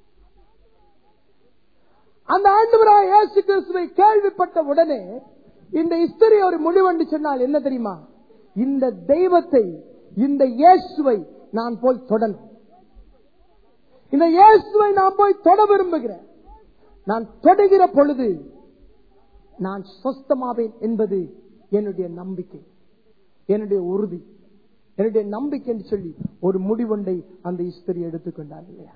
அந்த ஆண்டவராய் இயேசு கிறிஸ்துவை கேள்விப்பட்ட உடனே இந்த ஸ்திரி ஒரு முடிவென்று சொன்னால் என்ன தெரியுமா இந்த தெய்வத்தை இந்த இயேசுவை நான் போய் தொடணும் இந்த இயேசுவை நான் போய் தொட விரும்புகிறேன் நான் தொடுகிற பொழுது நான் சொஸ்தமாவேன் என்பது என்னுடைய நம்பிக்கை என்னுடைய உறுதி என்னுடைய நம்பிக்கை என்று சொல்லி ஒரு முடிவொன்றை அந்த ஸ்திரி எடுத்துக்கொண்டார் இல்லையா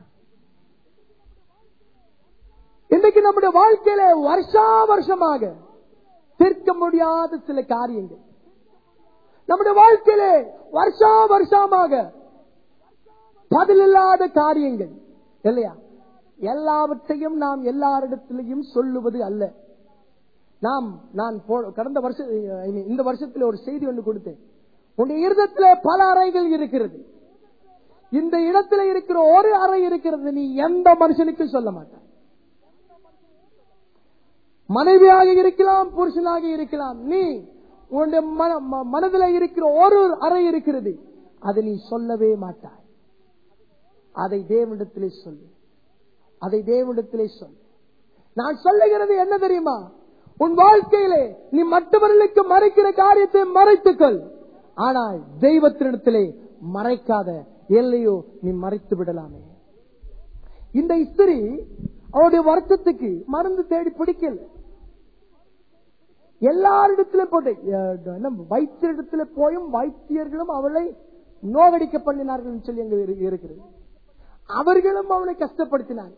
இன்றைக்கு நம்முடைய வாழ்க்கையில வருஷா வருஷமாக தீர்க்க முடியாத சில காரியங்கள் நம்முடைய வாழ்க்கையிலே வருஷா வருஷமாக பதிலில்லாத காரியங்கள் இல்லையா எல்லாவற்றையும் நாம் எல்லாரிடத்திலையும் சொல்லுவது அல்ல நாம் நான் போ- கடந்த வருஷ I mean, இந்த வருஷத்துல ஒரு செய்தி ஒன்று கொடுத்தேன் உன்னுடைய இருதத்திலே பல அறைகள் இருக்கிறது இந்த இடத்துல இருக்கிற ஒரு அறை இருக்கிறது நீ எந்த மனுஷனுக்கும் சொல்ல மாட்டாய் மனைவியாக இருக்கலாம் புருஷனாக இருக்கலாம் நீ உன்னுடைய மன- ம- மனதில் இருக்கிற ஒரு அறை இருக்கிறது அதை நீ சொல்லவே மாட்டாய் அதை தேவனிடத்திலே சொல்லு அதை தேவனிடத்திலே சொல்லு நான் சொல்லுகிறது என்ன தெரியுமா உன் வாழ்க்கையிலே நீ மற்றவர்களுக்கு மறைக்கிற காரியத்தை மறைத்துக்கொள் ஆனால் தெய்வத்தினிடத்திலே மறைக்காத எல்லையோ நீ மறைத்து விடலாமே இந்த ஸ்திரி அவருடைய வருத்தத்துக்கு மருந்து தேடி பிடிக்கல எல்லாரிடத்துல போட்டு அஹ், என்ன, வைத்தியரிடத்துல போயும் வைத்தியர்களும் அவளை நோகடிக்க பண்ணினார்கள் சொல்லி அங்க இரு- இருக்கிறது அவர்களும் அவனை கஷ்டப்படுத்தினார்கள்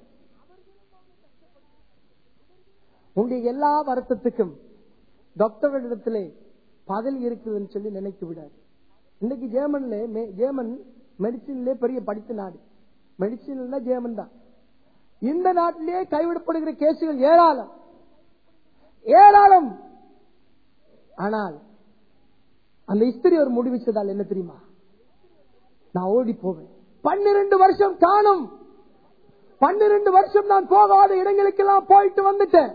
உங்களுடைய எல்லா வருத்தத்துக்கும் டாக்டர்களிடத்திலே பதில் இருக்குதுன்னு சொல்லி நினைக்க விடாது இன்னைக்கு ஜெர்மன்ல மே- ஜெர்மன் மெடிசின்ல பெரிய படித்த நாடு மெடிசின்ல ஜெர்மன் தான் இந்த நாட்டிலேயே கைவிடப்படுகிற கேசுகள் ஏராளம் ஏராளம் ஆனால் அந்த இஸ்திரி ஒரு முடிவிச்சதால் என்ன தெரியுமா நான் ஓடி போவேன் பன்னிரண்டு வருஷம் காணும் பன்னிரண்டு வருஷம் நான் போகாத இடங்களுக்கெல்லாம் போயிட்டு வந்துட்டேன்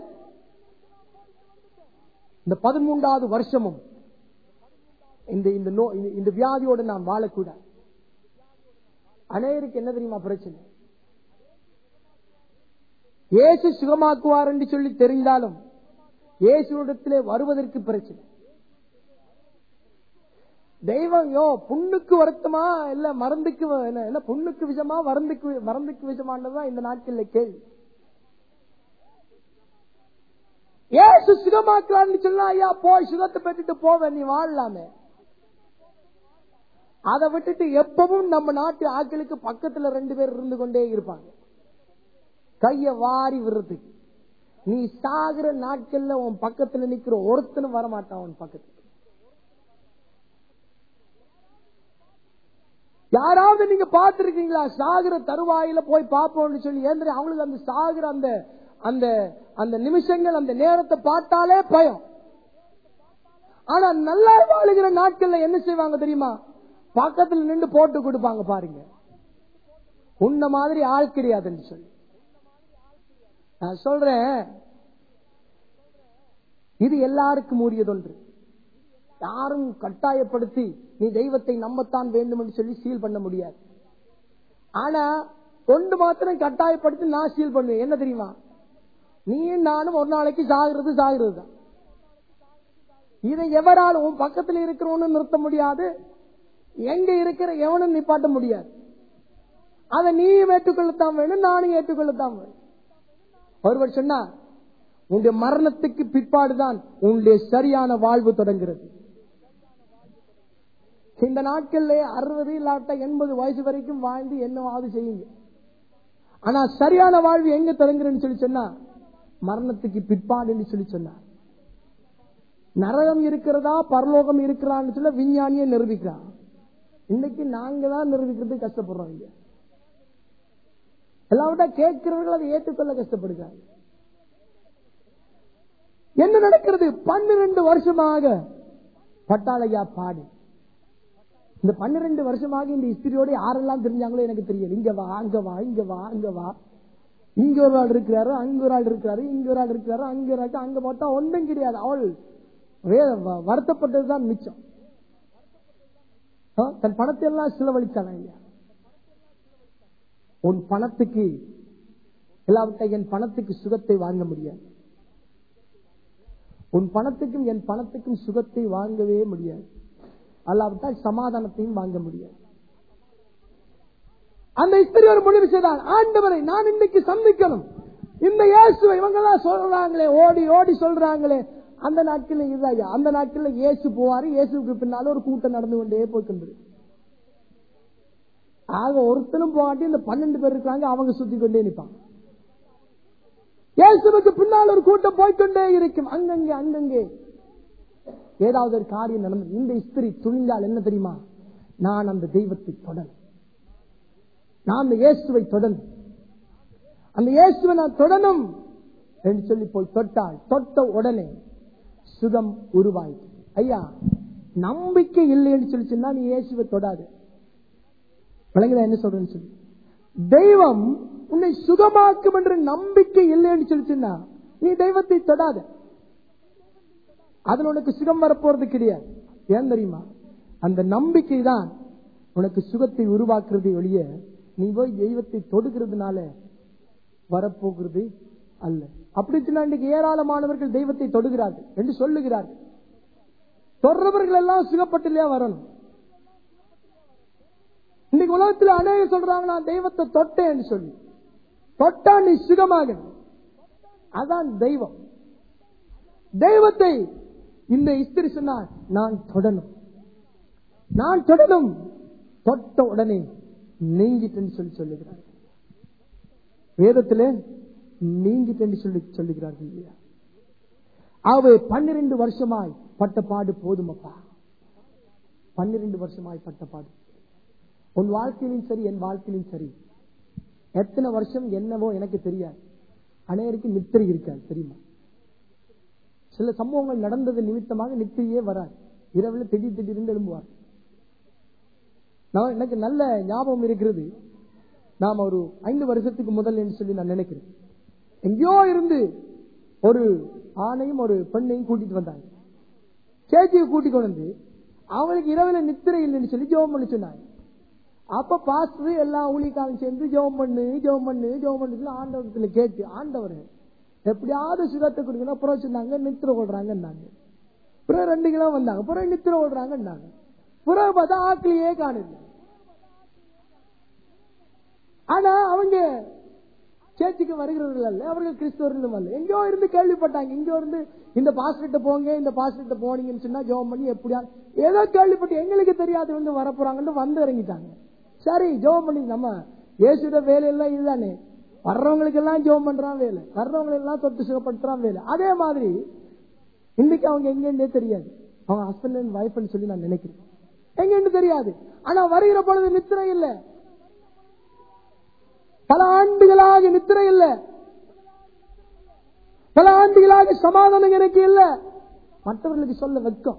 இந்த பதிமூன்றாவது வருஷமும் இந்த இந்த நோ இந்த- இந்த வியாதியோட நான் வாழக்கூடாது அநேருக்கு என்ன தெரியுமா பிரச்சனை இயேசு சுகமாக்குவார் என்று சொல்லி தெரிந்தாலும் இயேசுடத்திலே வருவதற்கு பிரச்சனை தெய்வம் யோ புண்ணுக்கு வருத்தமா இல்ல மருந்துக்கு வ- என்ன என்ன புண்ணுக்கு விஷமா மருந்துக்கு மருந்துக்கு விஷமானதுதான் இந்த நாட்கள்ல கேள்வி ஏசு சுகமாக்கலான்னு சொன்னா ஐயா போய் சுகத்தை பெற்றுட்டு போவேன் நீ வாழலாமே அதை விட்டுட்டு எப்பவும் நம்ம நாட்டு ஆட்களுக்கு பக்கத்துல ரெண்டு பேர் இருந்து கொண்டே இருப்பாங்க கைய வாரி விடுறதுக்கு நீ சாகுற நாட்கள்ல உன் பக்கத்துல நிக்கிற ஒருத்தனும் வரமாட்டான் உன் பக்கத்துக்கு யாராவது நீங்க பார்த்திருக்கீங்களா சாகுற தருவாயில போய் பார்ப்போம்னு சொல்லி ஏன் தெரியும்? அவங்களுக்கு அந்த சாகுற அந்த அந்த அந்த நிமிஷங்கள் அந்த நேரத்தை பார்த்தாலே பயம் ஆனா நல்லா வாழுகிற நாட்கள்ல என்ன செய்வாங்க தெரியுமா பக்கத்துல நின்று போட்டு கொடுப்பாங்க பாருங்க உன்ன மாதிரி ஆள் கிடையாதுன்னு சொல்லி நான் சொல்றேன் இது எல்லாருக்கும் உரியதொன்று யாரும் கட்டாயப்படுத்தி நீ தெய்வத்தை நம்பத்தான் வேண்டும் என்று சொல்லி சீல் பண்ண முடியாது ஆனா ஒன்று மாத்திரம் கட்டாயப்படுத்தி நான் சீல் பண்ணுவேன் என்ன தெரியுமா நீயும் நானும் ஒரு நாளைக்கு சாகுறது சாகுறது தான் இதை எவராலும் உன் பக்கத்தில் இருக்கிறவனும் நிறுத்த முடியாது எங்க இருக்கிற எவனும் நிப்பாட்ட முடியாது அதை நீயும் ஏற்றுக்கொள்ளத்தான் வேணும் நானும் ஏற்றுக்கொள்ளத்தான் வேணும் ஒருவர் சொன்னா உன்னுடைய மரணத்துக்கு பிற்பாடுதான் உன்னுடைய சரியான வாழ்வு தொடங்குகிறது இந்த நாட்கள்ல அறுபது இல்லாட்ட எண்பது வயசு வரைக்கும் வாழ்ந்து என்னவாவது செய்யுங்க ஆனா சரியான வாழ்வு எங்க தொடங்குறேன்னு சொல்லி சொன்னா மரணத்துக்கு பிற்பாடுன்னு சொல்லி சொன்னார் நரகம் இருக்கிறதா பரலோகம் இருக்கிறான்னு சொல்ல விஞ்ஞானியை நிரூபிக்கிறான் இன்னைக்கு நாங்க தான் நிரூபிக்கிறது கஷ்டப்படுறோம் இங்க எல்லாவற்ற கேட்கிறவர்கள் அதை ஏற்றுக்கொள்ள கஷ்டப்படுகிறாங்க என்ன நடக்கிறது பன்னிரண்டு வருஷமாக பட்டாளையா பாடு இந்த பன்னிரண்டு வருஷமாக இந்த இஸ்திரியோட யாரெல்லாம் தெரிஞ்சாங்களோ எனக்கு தெரியல இங்க வா அங்க வா இங்க வா அங்க வா இங்க ஒரு ஆள் இருக்கிறாரு அங்க ஒரு ஆள் இருக்கிறாரு இங்க ஒரு ஆள் இருக்கிறாரு அங்க ஒரு ஆள் அங்க பார்த்தா ஒன்றும் கிடையாது அவள் வே- வ- வருத்தப்பட்டதுதான் மிச்சம் ஆ, தன் பணத்தை எல்லாம் செலவழிச்சானா இல்லையா உன் பணத்துக்கு இல்லாவிட்ட என் பணத்துக்கு சுகத்தை வாங்க முடியாது உன் பணத்துக்கும் என் பணத்துக்கும் சுகத்தை வாங்கவே முடியாது அல்லாவிட்டால் சமாதானத்தையும் வாங்க முடியாது அந்த இஸ்திரி ஒரு முடிவு செய்தான் ஆண்டவரை நான் இன்னைக்கு சந்திக்கணும் இந்த இயேசுவை இவங்க எல்லாம் சொல்றாங்களே ஓடி ஓடி சொல்றாங்களே அந்த நாட்கள்ல இதுதான் அந்த நாட்கள்ல இயேசு போவாரு இயேசுக்கு பின்னால ஒரு கூட்டம் நடந்து கொண்டே போய்கின்றது ஆக ஒருத்தனும் போகாட்டி இந்த பன்னெண்டு பேர் இருக்காங்க அவங்க சுத்தி கொண்டே நிற்பாங்க இயேசுவுக்கு பின்னால் ஒரு கூட்டம் போய்க்கொண்டே இருக்கும் அங்கங்கே அங்கங்கே ஏதாவது ஒரு காரியம் நடந்தது இந்த இஸ்திரி துணிந்தால் என்ன தெரியுமா நான் அந்த தெய்வத்தை தொடரும் நான் அந்த இயேசுவை தொடரும் அந்த இயேசுவை நான் தொடரும் என்று சொல்லி போய் தொட்டாள் தொட்ட உடனே சுகம் உருவாயிட்டு ஐயா நம்பிக்கை இல்லைன்னு சொல்லிச்சுன்னா நீ இயேசுவை தொடாது விளங்குதா என்ன சொல்றேன்னு சொல்லி தெய்வம் உன்னை சுகமாக்கும் என்ற நம்பிக்கை இல்லைன்னு சொல்லிச்சுன்னா நீ தெய்வத்தை தொடாத அதுல உனக்கு சுகம் வரப்போறது கிடையாது ஏன் தெரியுமா அந்த நம்பிக்கை தான் உனக்கு சுகத்தை உருவாக்குறது ஒழிய நீ போய் தெய்வத்தை தொடுகிறதுனால வரப்போகிறது அல்ல அப்படி சொன்னா இன்னைக்கு ஏராளமானவர்கள் தெய்வத்தை தொடுகிறார்கள் என்று சொல்லுகிறார்கள் தொடர்பவர்கள் எல்லாம் சுகப்பட்டிலையா வரணும் இன்னைக்கு உலகத்தில் அநேக சொல்றாங்க நான் தெய்வத்தை தொட்டேன்னு சொல்லி தொட்டா நீ சுகமாக அதான் தெய்வம் தெய்வத்தை இந்த இஸ்திரி சொன்னார் நான் தொடணும் நான் தொடணும் தொட்ட உடனே நீங்கிட்டேன்னு சொல்லி சொல்லுகிறார் வேதத்திலே நீங்கிட்டேன்னு சொல்லி சொல்லுகிறார்கள் இல்லையா அவை பன்னிரண்டு வருஷமாய் பட்ட பாடு போதுமப்பா பன்னிரண்டு வருஷமாய் பட்ட பாடு உன் வாழ்க்கையிலும் சரி என் வாழ்க்கையிலும் சரி எத்தனை வருஷம் என்னவோ எனக்கு தெரியாது அனைவருக்கு நித்திரை இருக்காது தெரியுமா சில சம்பவங்கள் நடந்தது நிமித்தமாக நித்திரையே வராது இரவுல திடீர் திடீர்னு எழும்புவார் நான் எனக்கு நல்ல ஞாபகம் இருக்கிறது நாம் ஒரு ஐந்து வருஷத்துக்கு முதல் என்று சொல்லி நான் நினைக்கிறேன் எங்கேயோ இருந்து ஒரு ஆணையும் ஒரு பெண்ணையும் கூட்டிட்டு வந்தாங்க சேச்சியை கூட்டிக் கொண்டு வந்து அவளுக்கு இரவுல நித்திரை இல்லைன்னு சொல்லி ஜெபம் பண்ணி சொன்னாங்க அப்ப பாஸ்டர் எல்லா ஊழிக்காலும் சேர்ந்து ஜெபம் பண்ணு ஜெபம் பண்ணு ஜெபம் பண்ணு ஆண்டவரத்துல கேட்டு ஆண்டவர் எப்படியாவது சுகத்தை கொடுக்கணும் அப்புறம் சொன்னாங்க நித்திர கொள்றாங்கன்னாங்க பிறகு ரெண்டு கிலோ வந்தாங்க பிறகு நித்திர கொள்றாங்கன்னாங்க பிறகு பார்த்தா ஆக்கிலேயே காணுது ஆனா அவங்க சேர்ச்சிக்கு வருகிறவர்கள் அல்ல அவர்கள் கிறிஸ்தவர்களும் அல்ல எங்கேயோ இருந்து கேள்விப்பட்டாங்க இங்கோ இருந்து இந்த பாஸ்டர்கிட்ட போங்க இந்த பாஸ்டர்கிட்ட போனீங்கன்னு சொன்னா ஜெபம் பண்ணி எப்படியா ஏதோ கேள்விப்பட்டு எங்களுக்கு தெரியாது வந்து வரப்போறாங்கன்னு வந்து இறங்கிட்டாங்க சரி ஜெபம் பண்ணி நம்ம இயேசுட வேலையெல்லாம் இதுதானே வர்றவங்களுக்கு எல்லாம் ஜெபம் பண்றான் வேலை வர்றவங்களை எல்லாம் தொட்டு சுகப்படுத்துறான் வேலை அதே மாதிரி இன்னைக்கு அவங்க எங்கன்னே தெரியாது அவங்க ஹஸ்பண்ட் அண்ட் ஒய்ஃப்னு சொல்லி நான் நினைக்கிறேன் எங்கன்னு தெரியாது ஆனா வருகிற பொழுது நித்திரை இல்ல பல ஆண்டுகளாக நித்திரை இல்ல பல ஆண்டுகளாக சமாதானம் எனக்கு இல்ல மற்றவர்களுக்கு சொல்ல வெக்கம்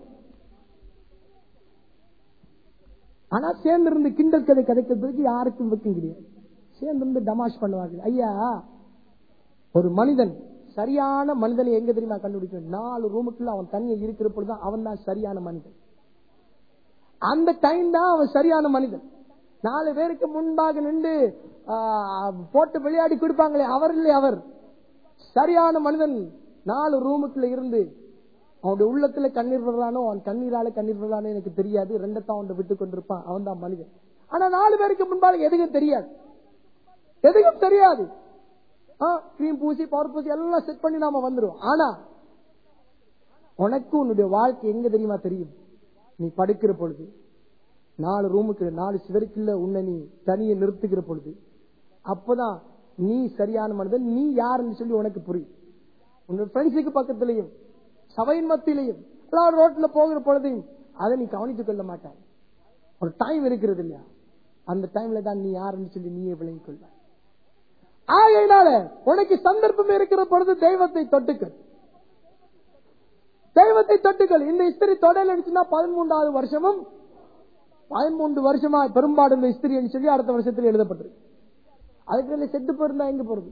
ஆனா சேர்ந்து இருந்து கிண்டல் கதை கதைக்கிறதுக்கு யாருக்கும் வெக்கம் கிடையாது சேர்ந்து இருந்து டமாஷ் பண்ணுவார்கள் ஐயா ஒரு மனிதன் சரியான மனிதனை எங்க தெரியுமா கண்டுபிடிக்கணும் நாலு ரூமுக்குள்ள அவன் தனியை இருக்கிற பொழுதுதான் அவன் தான் சரியான மனிதன் அந்த டைம் தான் அவன் சரியான மனிதன் நாலு பேருக்கு முன்பாக நின்று போட்டு விளையாடி கொடுப்பாங்களே அவர் இல்லை அவர் சரியான மனிதன் நாலு ரூமுக்குள்ள இருந்து அவனுடைய உள்ளத்துல கண்ணீர் விடுறானோ அவன் கண்ணீரால கண்ணீர் விடுறானோ எனக்கு தெரியாது ரெண்டத்தான் அவன் விட்டு கொண்டிருப்பான் அவன் தான் மனிதன் ஆனா நாலு பேருக்கு முன்பாக எதுக்கும் தெரியாது எதுக்கும் தெரியாது கிரீம் பூசி பவர் பூசி எல்லாம் செட் பண்ணி நாம வந்துடும் ஆனா உனக்கு உன்னுடைய வாழ்க்கை எங்க தெரியுமா தெரியும் நீ படுக்கிற பொழுது நாலு ரூமுக்கு நாலு சிவருக்குள்ள உன்னை நீ தனியை நிறுத்துகிற பொழுது அப்பதான் நீ சரியான மனிதன் நீ யாருன்னு சொல்லி உனக்கு புரியும் உன்னோட ஃப்ரெண்ட்ஸுக்கு பக்கத்திலையும் சபையின் மத்தியிலையும் எல்லாரும் ரோட்ல போகிற பொழுதையும் அதை நீ கவனித்துக் கொள்ள மாட்டாய் ஒரு டைம் இருக்கிறது இல்லையா அந்த டைம்ல தான் நீ யாருன்னு சொல்லி நீயே விளங்கிக் கொள்ள ஆகையினால உனக்கு சந்தர்ப்பம் இருக்கிற பொழுது தெய்வத்தை தொட்டுக்கள் தெய்வத்தை தொட்டுக்கள் இந்த இஸ்திரி தொடர்ந்துச்சுன்னா பதிமூன்றாவது வருஷமும் பதிமூன்று வருஷமா பெரும்பாடு இந்த இஸ்திரி சொல்லி அடுத்த வருஷத்தில் எழுதப்பட்டிருக்கு அதுக்கு செத்து போயிருந்தா எங்க போறது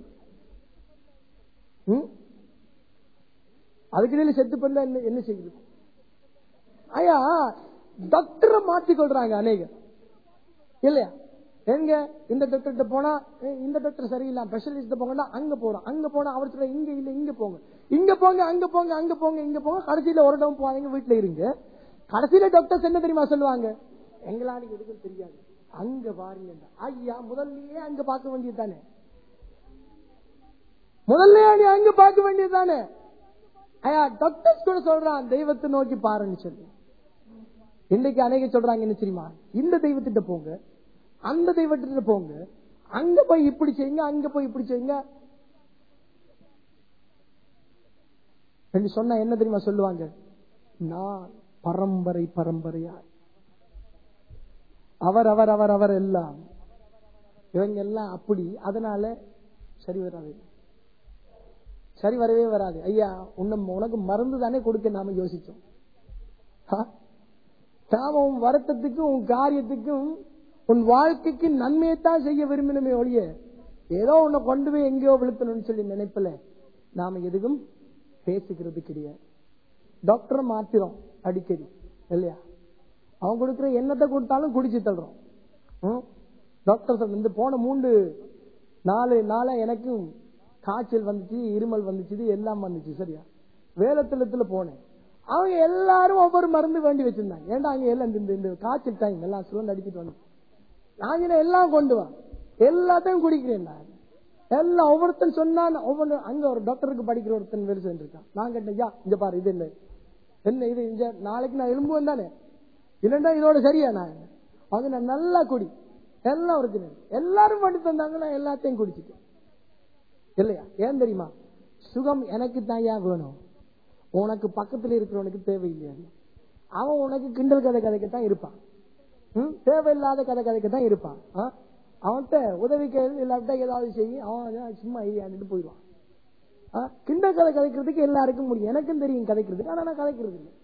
அதுக்கிடையில செத்து போயிருந்தா என்ன என்ன செய்யுது ஐயா டாக்டரை மாற்றிக்கொள்றாங்க அநேகர் இல்லையா எங்க இந்த டாக்டர் போனா இந்த டாக்டர் சரியில்லை ஸ்பெஷலிஸ்ட் போங்கன்னா அங்க போறோம் அங்க போனா அவர் சொல்ற இங்க இல்ல இங்க போங்க இங்க போங்க அங்க போங்க அங்க போங்க இங்க போங்க கடைசியில ஒரு இடம் போவாங்க வீட்டுல இருங்க கடைசியில டாக்டர்ஸ் என்ன தெரியுமா சொல்லுவாங்க எங்களால எதுக்கும் தெரியாது அங்க பாருங்க ஐயா முதல்லயே அங்க பார்க்க வேண்டியது தானே முதல்ல நீ அங்க பார்க்க வேண்டியது தானே ஐயா டாக்டர்ஸ் கூட சொல்றான் தெய்வத்தை நோக்கி பாருன்னு சொல்லி இன்னைக்கு அநேக சொல்றாங்க என்ன தெரியுமா இந்த தெய்வத்திட்ட போங்க அந்த தெய்வத்திட்ட போங்க அங்க போய் இப்படி செய்யுங்க அங்க போய் இப்படி செய்யுங்க சொன்ன என்ன தெரியுமா சொல்லுவாங்க நான் பரம்பரை பரம்பரையா அவர் அவர் அவர் அவர் எல்லாம் இவங்க எல்லாம் அப்படி அதனால சரி வராது சரி வரவே வராது ஐயா உன்னை உனக்கு மருந்து தானே கொடுக்க நாம யோசிச்சோம் ஆ? நாம உன் வருத்தத்துக்கும் உன் காரியத்துக்கும் உன் வாழ்க்கைக்கு நன்மையைத்தான் செய்ய விரும்பினமே ஒழிய ஏதோ உன்னை கொண்டு போய் எங்கேயோ விழுத்தணும்னு சொல்லி நினைப்பல நாம எதுவும் பேசிக்கிறது கிடையாது டாக்டரை மாத்திரம் அடிக்கடி இல்லையா அவன் கொடுக்கிற எண்ணத்தை கொடுத்தாலும் குடிச்சு தள்ளுறோம் ம்? டாக்டர் சொல்ற இந்த போன மூன்று நாலு நாளா எனக்கும் காய்ச்சல் வந்துச்சு இருமல் வந்துச்சு எல்லாம் வந்துச்சு சரியா வேலத்திலத்துல போனேன் அவங்க எல்லாரும் ஒவ்வொரு மருந்து வேண்டி வச்சிருந்தாங்க ஏன்டா அங்க எல்லாம் இந்த- இந்த- இந்த காய்ச்சல் டைம் எல்லாம் சுரண்டு அடிச்சிட்டு வந்து நாங்க எல்லாம் கொண்டு வா எல்லாத்தையும் குடிக்கிறேன் நான் எல்லாம் ஒவ்வொருத்தன் சொன்னா ஒவ்வொரு அங்க ஒரு டாக்டருக்கு படிக்கிற ஒருத்தன் வேலை செஞ்சிருக்கான் நான் கேட்டேன் யா இங்க பாரு இது என்ன என்ன இது இங்க நாளைக்கு நான் எலும்பு தானே இல்லைன்னா இதோட சரியா நான் அவங்க நான் நல்லா குடி எல்லாம் இருக்குது எல்லாரும் பண்ணி தந்தாங்க நான் எல்லாத்தையும் குடிச்சிட்டேன் இல்லையா ஏன் தெரியுமா சுகம் எனக்கு தான் ஏன் வேணும் உனக்கு பக்கத்துல இருக்கிறவனுக்கு தேவையில்லையா அவன் உனக்கு கிண்டல் கதை கதைக்கத்தான் இருப்பான் ம்? தேவையில்லாத கதை கதைக்கத்தான் இருப்பான் ஆ? அவன்கிட்ட உதவி கேள்வி இல்லாட்ட ஏதாவது செய்யும் அவன் சும்மா ஐயாண்டு போயிடுவான் ஆ? கிண்டல் கதை கதைக்கிறதுக்கு எல்லாருக்கும் முடியும் எனக்கும் தெரியும் கதைக்கிறதுக்கு ஆனா நான் கதைக்கிறது இல்லை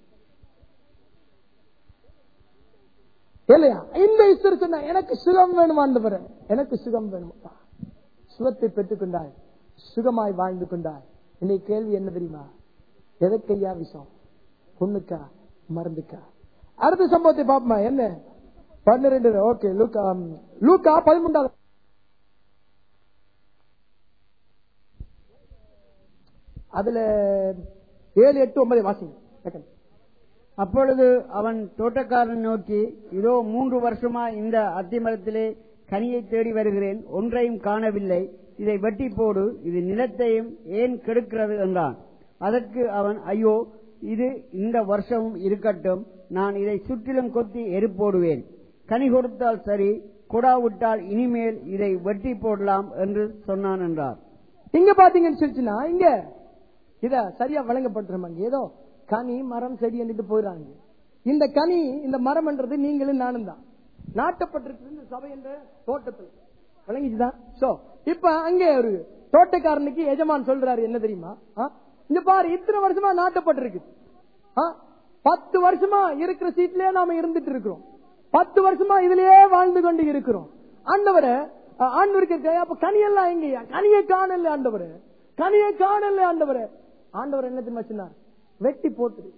இல்லையா இந்த ஈஸ்வரர் சொன்னா எனக்கு சுகம் வேணும் ஆண்டவரே எனக்கு சுகம் வேணும்ப்பா சுகத்தை பெற்றுக்கொண்டாய் சுகமாய் வாழ்ந்து கொண்டாய் இன்னைக்கு கேள்வி என்ன தெரியுமா எதற்கையா விஷம் பொண்ணுக்கா மருந்துக்கா அடுத்த சம்பவத்தை பாப்போமா என்ன பன்னிரெண்டு ஓகே லூக்கா ம், லூக்கா பதிமூன்றாவது அதுல ஏழு எட்டு ஒன்பது வாசிங்க second. அப்பொழுது அவன் தோட்டக்காரன் நோக்கி இதோ மூன்று வருஷமா இந்த அத்திமரத்திலே கனியை தேடி வருகிறேன் ஒன்றையும் காணவில்லை இதை வெட்டி போடு இது நிலத்தையும் ஏன் கெடுக்கிறது என்றான் அதற்கு அவன் ஐயோ இது இந்த வருஷமும் இருக்கட்டும் நான் இதை சுற்றிலும் கொத்தி எரிப்போடுவேன் கனி கொடுத்தால் சரி கொடாவிட்டால் இனிமேல் இதை வெட்டி போடலாம் என்று சொன்னான் என்றார் இங்க பாத்தீங்கன்னு சொல்லிச்சுன்னா இங்க இத சரியா வழங்கப்பட்டிருமாங்க ஏதோ கனி மரம் செடி என்றுட்டு போயிடறாங்க இந்த கனி இந்த மரம் என்றது நீங்களும் நானும் தான் நாட்டப்பட்டிருக்கு இந்த சபை என்ற தோட்டத்தில் விளங்கிச்சுதான் சோ இப்ப அங்க ஒரு தோட்டக்காரனுக்கு எஜமான் சொல்றாரு என்ன தெரியுமா ஆ? இங்க பாரு இத்தனை வருஷமா நாட்டப்பட்டிருக்கு ஆ? பத்து வருஷமா இருக்கிற சீட்லயே நாம இருந்துட்டு இருக்கிறோம் பத்து வருஷமா இதுலயே வாழ்ந்து கொண்டு இருக்கிறோம் ஆண்டவரை ஆண்டவருக்கு அப்ப கனியெல்லாம் எங்கயா கனியை காணல ஆண்டவரே கனியை காணல ஆண்டவரே ஆண்டவர் என்ன தெரியுமா சொன்னார் வெட்டி போட்டுரு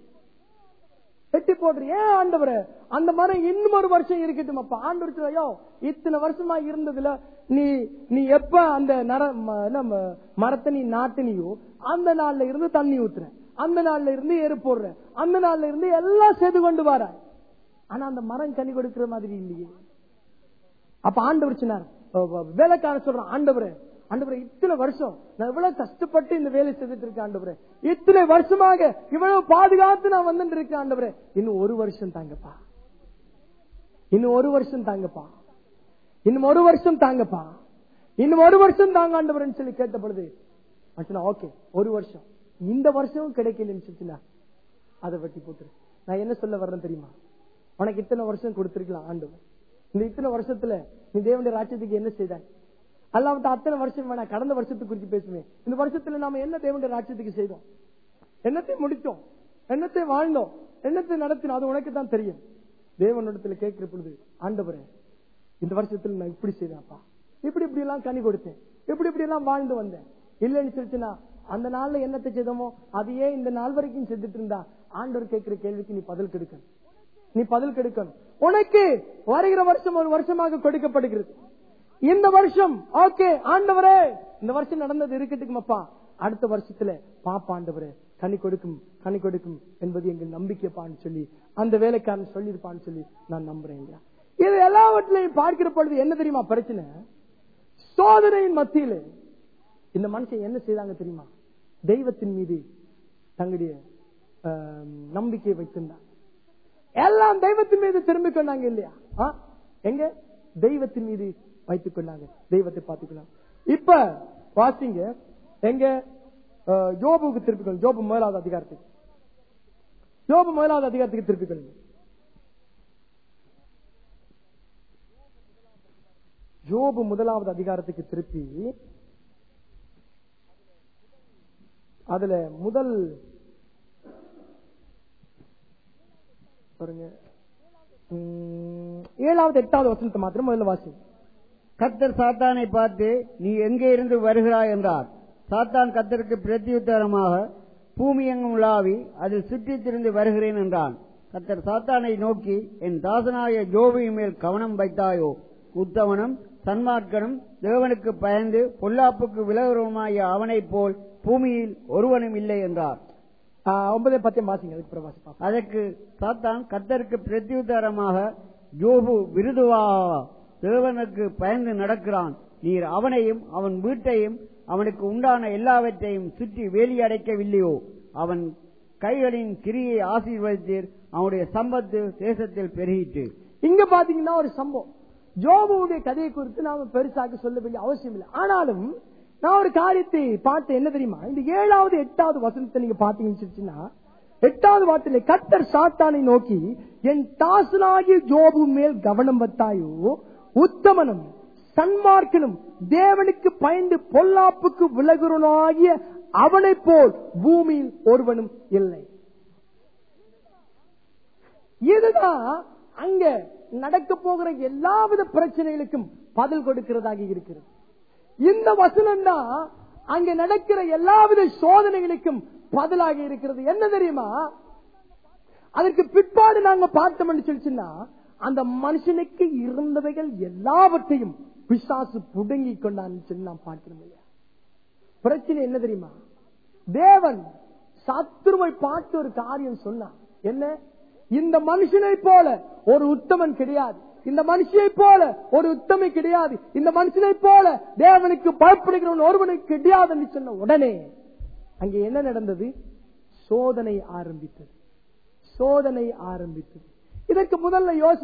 வெட்டி போட்டுரு ஏன் ஆண்டவரே அந்த மரம் இன்னும் ஒரு வருஷம் இருக்கட்டும் அப்ப ஆண்டவர் சொல்றார், ஐயோ இத்தனை வருஷமா இருந்ததுல நீ நீ எப்ப அந்த நர ம- என்ன ம- மரத்தை நீ நாட்டினியோ அந்த நாள்ல இருந்து தண்ணி ஊத்துற அந்த நாள்ல இருந்து ஏறு போடுற அந்த நாள்ல இருந்து எல்லாம் செய்து கொண்டு வர ஆனா அந்த மரம் கனி கொடுக்கிற மாதிரி இல்லையே அப்ப ஆண்டவர் சொன்னார் அஹ் வ- வேலைக்காரன் சொல்றான் ஆண்டவரே ஆண்டவரே இத்தனை வருஷம் நான் இவ்வளவு கஷ்டப்பட்டு இந்த வேலை செய்துட்டு இருக்கேன் ஆண்டவரே இத்தனை வருஷமாக இவ்வளவு பாதுகாத்து நான் வந்துட்டு இருக்கேன் ஆண்டவரே இன்னும் ஒரு வருஷம் தாங்கப்பா இன்னும் ஒரு வருஷம் தாங்கப்பா இன்னும் ஒரு வருஷம் தாங்கப்பா இன்னும் ஒரு வருஷம் தாங்க ஆண்டவர்னு சொல்லி கேட்ட பொழுது ஓகே ஒரு வருஷம் இந்த வருஷம் கிடைக்கலன்னு சொல்லிச்சுனா அதை வெட்டி போட்டுரு நான் என்ன சொல்ல வர்றேன் தெரியுமா உனக்கு இத்தனை வருஷம் கொடுத்திருக்கலாம் ஆண்டவர் இந்த இத்தனை வருஷத்துல நீ தேவனுடைய ராஜ்யத்துக்கு என்ன செய்தாய் அல்லாம அத்தனை வருஷம் வேணாம் கடந்த வருஷத்தை குறித்து பேசுவேன் இந்த வருஷத்துல நாம என்ன தேவனுடைய ராஜ்யத்துக்கு செய்தோம் என்னத்தை முடித்தோம் என்னத்தை வாழ்ந்தோம் என்னத்தை நடத்தினோம் அது உனக்கு தான் தெரியும் தேவனிடத்துல கேட்கிற பொழுது ஆண்டவரே இந்த வருஷத்துல நான் இப்படி செய்தேன்ப்பா இப்படி இப்படி எல்லாம் கனி கொடுத்தேன் இப்படி இப்படி எல்லாம் வாழ்ந்து வந்தேன் இல்லைன்னு சொல்லிச்சுன்னா அந்த நாள்ல என்னத்தை செய்தோமோ அதையே இந்த நாள் வரைக்கும் செஞ்சுட்டு இருந்தா ஆண்டவர் கேட்கிற கேள்விக்கு நீ பதில் கெடுக்கணும் நீ பதில் கெடுக்கணும் உனக்கு வருகிற வருஷம் ஒரு வருஷமாக கொடுக்கப்படுகிறது இந்த வருஷம் ஓகே ஆண்டவரே இந்த வருஷம் நடந்தது இருக்கட்டுக்கும் அப்பா அடுத்த வருஷத்துல பாப்பா ஆண்டவரே கனி கொடுக்கும் கனி கொடுக்கும் என்பது எங்கள் நம்பிக்கைப்பான்னு சொல்லி அந்த வேலைக்காரன் சொல்லியிருப்பான்னு சொல்லி நான் நம்புறேன் ஐயா. இது எல்லாவற்றிலையும் பார்க்கிற பொழுது என்ன தெரியுமா பிரச்சனை சோதனையின் மத்தியில இந்த மனுஷன் என்ன செய்தாங்க தெரியுமா தெய்வத்தின் மீது தங்களுடைய ஆம், நம்பிக்கையை வைத்திருந்தாங்க எல்லாம் தெய்வத்தின் மீது திரும்பிக் கொண்டாங்க இல்லையா ஆ? எங்க தெய்வத்தின் மீது வைத்துக் கொண்டாங்க தெய்வத்தை பார்த்துக் கொண்டாங்க இப்ப வாசிங்க எங்க ஆ, யோபுக்கு திருப்பிக் கொள்ளுங்க யோபு முதலாவது அதிகாரத்துக்கு யோபு முதலாவது அதிகாரத்துக்கு திருப்பிக் கொள்ளுங்க யோபு முதலாவது அதிகாரத்துக்கு திருப்பி அதுல முதல் பாருங்க உம், ஏழாவது எட்டாவது வசனத்தை மாத்திரம் முதல்ல வாசி கர்த்தர் சாத்தானை பார்த்து நீ எங்கே இருந்து வருகிறாய் என்றார் சாத்தான் கர்த்தருக்கு பிரத்யுத்தரமாக பூமி எங்கும் உலாவி அதில் சுற்றித் திரிந்து வருகிறேன் என்றான் கர்த்தர் சாத்தானை நோக்கி என் தாசனாய ஜோபியின் மேல் கவனம் வைத்தாயோ உத்தமனும் சன்மார்க்கனும் தேவனுக்கு பயந்து பொல்லாப்புக்கு விலகுறவுமாய அவனைப் போல் பூமியில் ஒருவனும் இல்லை என்றார் ஆ, ஒன்பதே பத்தையும் வாசிங்க அதுக்கு பிறகு வாசிப்பா அதற்கு சாத்தான் கர்த்தருக்கு பிரத்யுத்தரமாக யோபு விருதுவா தேவனுக்கு பயந்து நடக்கிறான் நீர் அவனையும் அவன் வீட்டையும் அவனுக்கு உண்டான எல்லாவற்றையும் சுற்றி வேலி அடைக்கவில்லையோ அவன் கைகளின் கிரியை ஆசீர்வதித்தீர் அவனுடைய சம்பத்து தேசத்தில் பெருகிட்டு இங்க பாத்தீங்கன்னா ஒரு சம்பவம் ஜோபுடைய கதையை குறித்து நாம பெருசாக சொல்ல வேண்டிய அவசியம் இல்லை ஆனாலும் நான் ஒரு காரியத்தை பார்த்து என்ன தெரியுமா இந்த ஏழாவது எட்டாவது வசனத்தை நீங்க பாத்தீங்கன்னு சொல்லிச்சுன்னா எட்டாவது வார்த்தையில கத்தர் சாத்தானை நோக்கி என் தாசனாகிய ஜோபு மேல் கவனம் வைத்தாயோ உத்தமனும் சன்மார்க்கனும் தேவனுக்கு பயந்து பொல்லாப்புக்கு விலகுறனாகிய அவனைப் போல் பூமியில் ஒருவனும் இல்லை இதுதான் அங்க நடக்க போகிற எல்லாவித பிரச்சனைகளுக்கும் பதில் கொடுக்கிறதாக இருக்கிறது இந்த வசனம் தான் அங்க நடக்கிற எல்லாவித சோதனைகளுக்கும் பதிலாக இருக்கிறது என்ன தெரியுமா அதற்கு பிற்பாடு நாங்க பார்த்தோம்னு சொல்லிச்சுன்னா அந்த மனுஷனுக்கு இருந்தவைகள் எல்லாவற்றையும் பிசாசு புடுங்கி கொண்டான்னு சொல்லி நாம் பார்க்கிறோம் இல்லையா பிரச்சனை என்ன தெரியுமா தேவன் சத்ருவை பார்த்து ஒரு காரியம் சொன்னான் என்ன இந்த மனுஷனை போல ஒரு உத்தமன் கிடையாது இந்த மனுஷனை போல ஒரு உத்தமை கிடையாது இந்த மனுஷனை போல தேவனுக்கு பயப்படுகிறவன் ஒருவனுக்கு கிடையாது என்று சொன்ன உடனே அங்கே என்ன நடந்தது சோதனை ஆரம்பித்தது சோதனை ஆரம்பித்தது இதற்கு முதல்ல யோசி